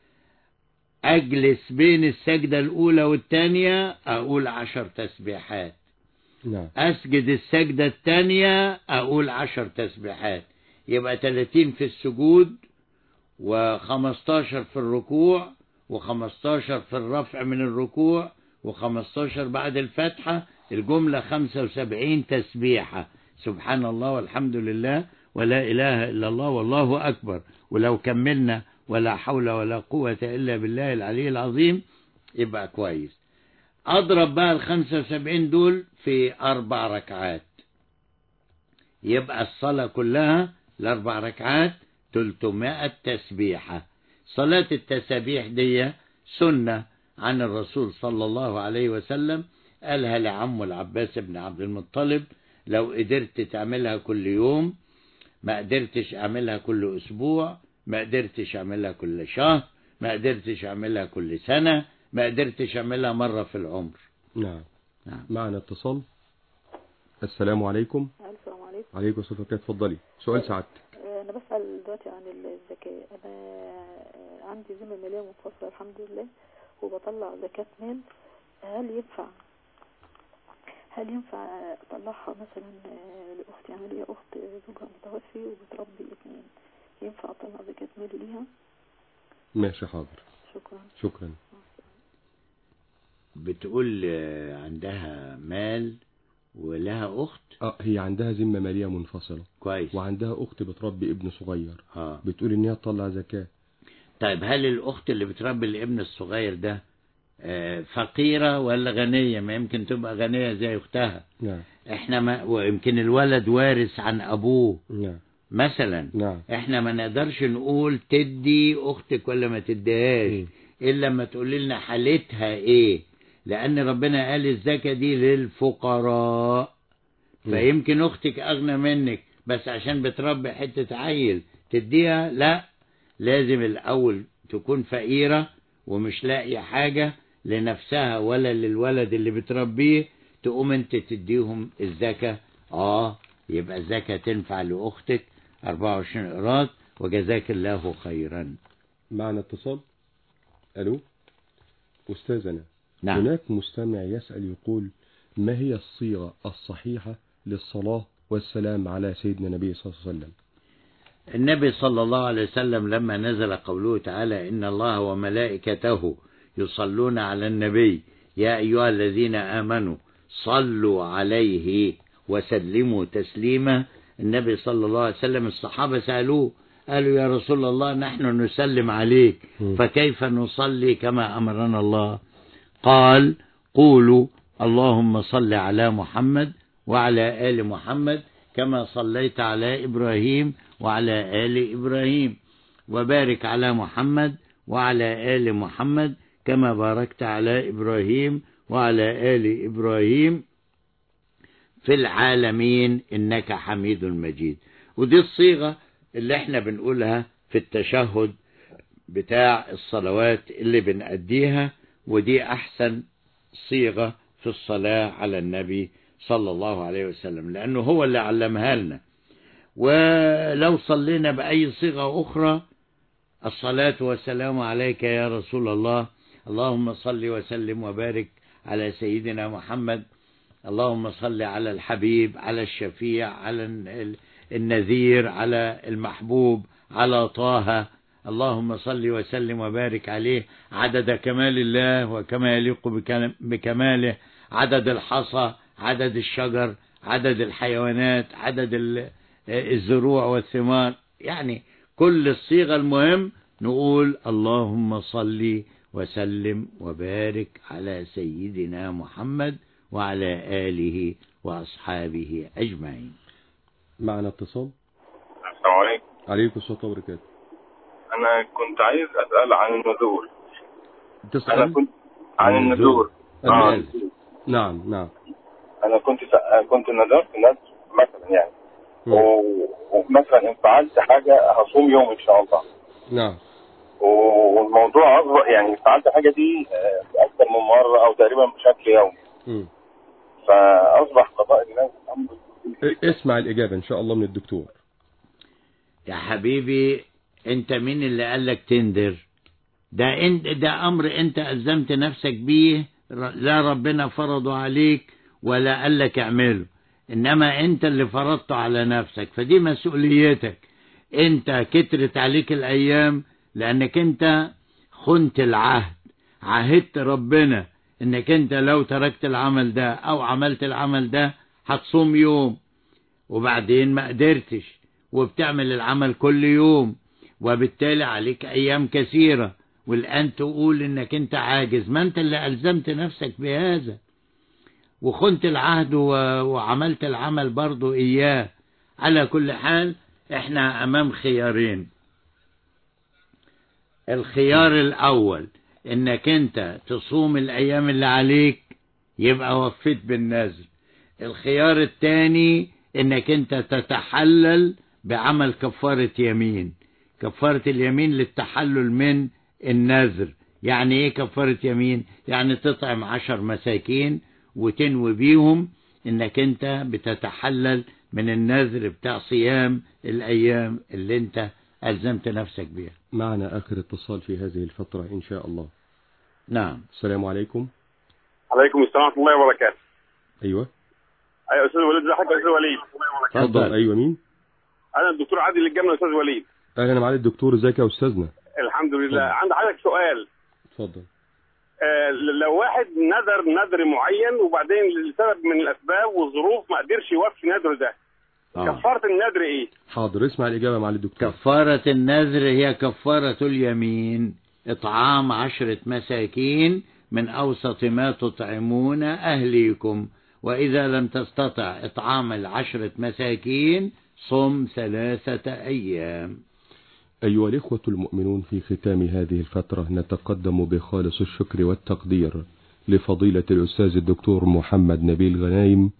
أجلس بين السجدة الأولى والثانية أقول 10 تسبيحات نعم أسجد السجدة الثانية أقول عشر تسبيحات يبقى 30 في السجود و15 في الركوع و15 في الرفع من الركوع و15 بعد الفتحة الجملة 75 تسبيحة سبحان الله والحمد لله ولا إله إلا الله والله أكبر ولو كملنا ولا حول ولا قوة إلا بالله العلي العظيم يبقى كويس أضرب بقى الخمسة وسبعين دول في أربع ركعات يبقى الصلاة كلها الأربع ركعات تلتمائة تسبيحة صلاة التسابيح دي سنة عن الرسول صلى الله عليه وسلم قالها لعمه العباس بن عبد المطلب لو قدرت تعملها كل يوم ما قدرتش أعملها كل أسبوع ما قدرتش أعملها كل شهر ما قدرتش أعملها كل سنة ما قدرتش أعملها مرة في العمر نعم نعم. معنا اتصال السلام عليكم السلام عليكم عليكم الصلاة والسلام اتفضلي سؤال سعادتك أنا بسأل دلوقتي عن الزكاة أنا عندي ذمة مالية منفصلة الحمد لله وبطلع زكاة مال هل ينفع هل ينفع أطلعها مثلا لأختي عملية أخت زوجها متوفي وبتربي اتنين ينفع أطلع زكاة مال ليها ماشي حاضر شكرا شكرا بتقول آه، عندها مال ولها أخت اه هي عندها ذمة مالية منفصلة كويس وعندها أخت بتربي ابن صغير اه بتقول إن هي تطلع زكاة طيب هل الأخت اللي بتربي الابن الصغير ده آه، فقيرة ولا غنية ما يمكن تبقى غنية زي أختها نعم احنا ما ويمكن الولد وارث عن أبوه نعم مثلا نعم احنا ما نقدرش نقول تدي أختك ولا ما تديهاش إلا لما تقول لنا حالتها إيه لأن ربنا قال الزكاة دي للفقراء فيمكن أختك أغنى منك بس عشان بتربي حتة عيل تديها لا لازم الأول تكون فقيرة ومش لاقية حاجة لنفسها ولا للولد اللي بتربيه تقوم انت تديهم الزكاة اه يبقى الزكاة تنفع لأختك 24 قراط وجزاك الله خيرا معنا اتصال ألو أستاذنا نعم. هناك مستمع يسأل يقول ما هي الصيغة الصحيحة للصلاة والسلام على سيدنا النبي صلى الله عليه وسلم النبي صلى الله عليه وسلم لما نزل قوله تعالى إن الله وملائكته يصلون على النبي يا أيها الذين آمنوا صلوا عليه وسلموا تسليما النبي صلى الله عليه وسلم الصحابة سألوه قالوا يا رسول الله نحن نسلم عليك فكيف نصلي كما أمرنا الله قال قولوا اللهم صل على محمد وعلى آل محمد كما صليت على إبراهيم وعلى آل إبراهيم وبارك على محمد وعلى آل محمد كما باركت على إبراهيم وعلى آل إبراهيم في العالمين إنك حميد مجيد ودي الصيغة اللي احنا بنقولها في التشهد بتاع الصلوات اللي بنأديها ودي أحسن صيغة في الصلاة على النبي صلى الله عليه وسلم لأنه هو اللي علمها لنا ولو صلينا بأي صيغة أخرى الصلاة والسلام عليك يا رسول الله اللهم صل وسلم وبارك على سيدنا محمد اللهم صل على الحبيب على الشفيع على النذير على المحبوب على طه اللهم صل وسلم وبارك عليه عدد كمال الله وكما يليق بكماله عدد الحصى عدد الشجر عدد الحيوانات عدد الزروع والثمار يعني كل الصيغة المهم نقول اللهم صل وسلم وبارك على سيدنا محمد وعلى آله وأصحابه أجمعين معنا اتصال السلام عليكم عليكم الصلاة وبركاته أنا كنت عايز أسأل عن النذور تسأل أنا كنت عن النذور آه. نعم نعم أنا كنت س... كنت نذرت نذر مثلا يعني و... ومثلا إن فعلت حاجة هصوم يوم إن شاء الله نعم والموضوع أصبح يعني فعلت حاجة دي أكثر من مرة أو تقريبا بشكل يومي م. فأصبح قضاء الناس أمر اسمع الإجابة إن شاء الله من الدكتور يا حبيبي انت مين اللي قالك تندر ده انت ده امر انت الزمت نفسك بيه لا ربنا فرضه عليك ولا قالك اعمله انما انت اللي فرضته على نفسك فدي مسؤوليتك انت كترت عليك الايام لانك انت خنت العهد عهدت ربنا انك انت لو تركت العمل ده او عملت العمل ده هتصوم يوم وبعدين ما قدرتش وبتعمل العمل كل يوم وبالتالي عليك ايام كثيرة والان تقول انك انت عاجز ما انت اللي الزمت نفسك بهذا وخنت العهد وعملت العمل برضو اياه على كل حال احنا امام خيارين الخيار الاول انك انت تصوم الايام اللي عليك يبقى وفيت بالنذر الخيار الثاني انك انت تتحلل بعمل كفارة يمين كفارة اليمين للتحلل من النذر يعني ايه كفارة يمين يعني تطعم عشر مساكين وتنوي بيهم انك انت بتتحلل من النذر بتاع صيام الايام اللي انت الزمت نفسك بيها معنا اخر اتصال في هذه الفترة ان شاء الله نعم السلام عليكم عليكم السلام ورحمة الله وبركاته ايوه ايوه استاذ وليد ازي حضرتك يا استاذ وليد اتفضل ايوه مين انا الدكتور عادل الجمل استاذ وليد اهلا معالي الدكتور ازيك يا استاذنا الحمد لله عندي حضرتك سؤال اتفضل آه لو واحد نذر نذر معين وبعدين لسبب من الاسباب والظروف ما قدرش يوفي نذره ده آه. كفاره النذر ايه حاضر اسمع الاجابه معالي الدكتور كفارة النذر هي كفارة اليمين اطعام عشرة مساكين من اوسط ما تطعمون اهليكم واذا لم تستطع اطعام العشرة مساكين صم ثلاثة ايام أيها الإخوة المؤمنون في ختام هذه الفترة نتقدم بخالص الشكر والتقدير لفضيلة الأستاذ الدكتور محمد نبيل غنايم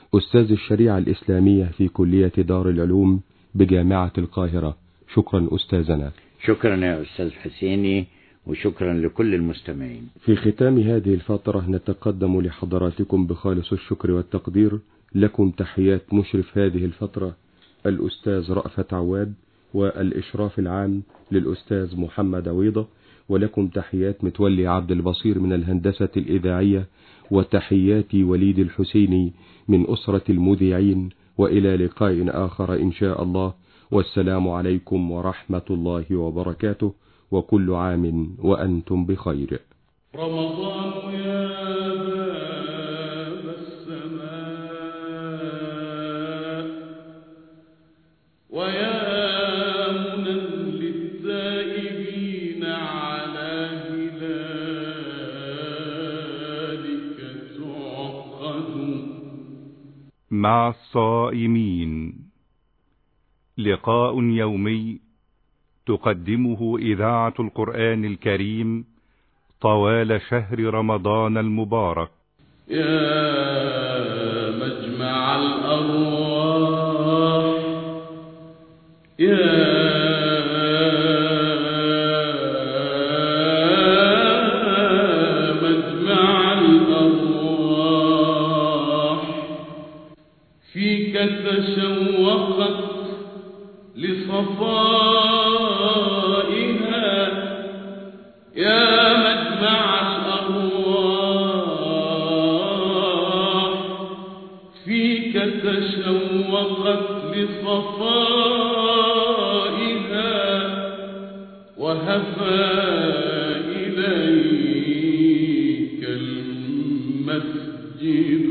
أستاذ الشريعة الإسلامية في كلية دار العلوم بجامعة القاهرة شكرا أستاذنا شكرا يا أستاذ حسيني وشكرا لكل المستمعين في ختام هذه الفترة نتقدم لحضراتكم بخالص الشكر والتقدير لكم تحيات مشرف هذه الفترة الأستاذ رأفت عواد والإشراف العام للأستاذ محمد عويضة ولكم تحيات متولي عبد البصير من الهندسة الإذاعية وتحيات وليد الحسيني من أسرة المذيعين وإلى لقاء آخر إن شاء الله والسلام عليكم ورحمة الله وبركاته وكل عام وأنتم بخير رمضان يا باب السماء ويا منى للتائبين على هلالك تعقد مع الصائمين لقاء يومي تقدمه إذاعة القرآن الكريم طوال شهر رمضان المبارك يا مجمع الأرواح يا مجمع الأرواح فيك تشوقت لصفائها يا مجمع الأرواح فيك تشوقت لصفائها وهفى إليك المسجد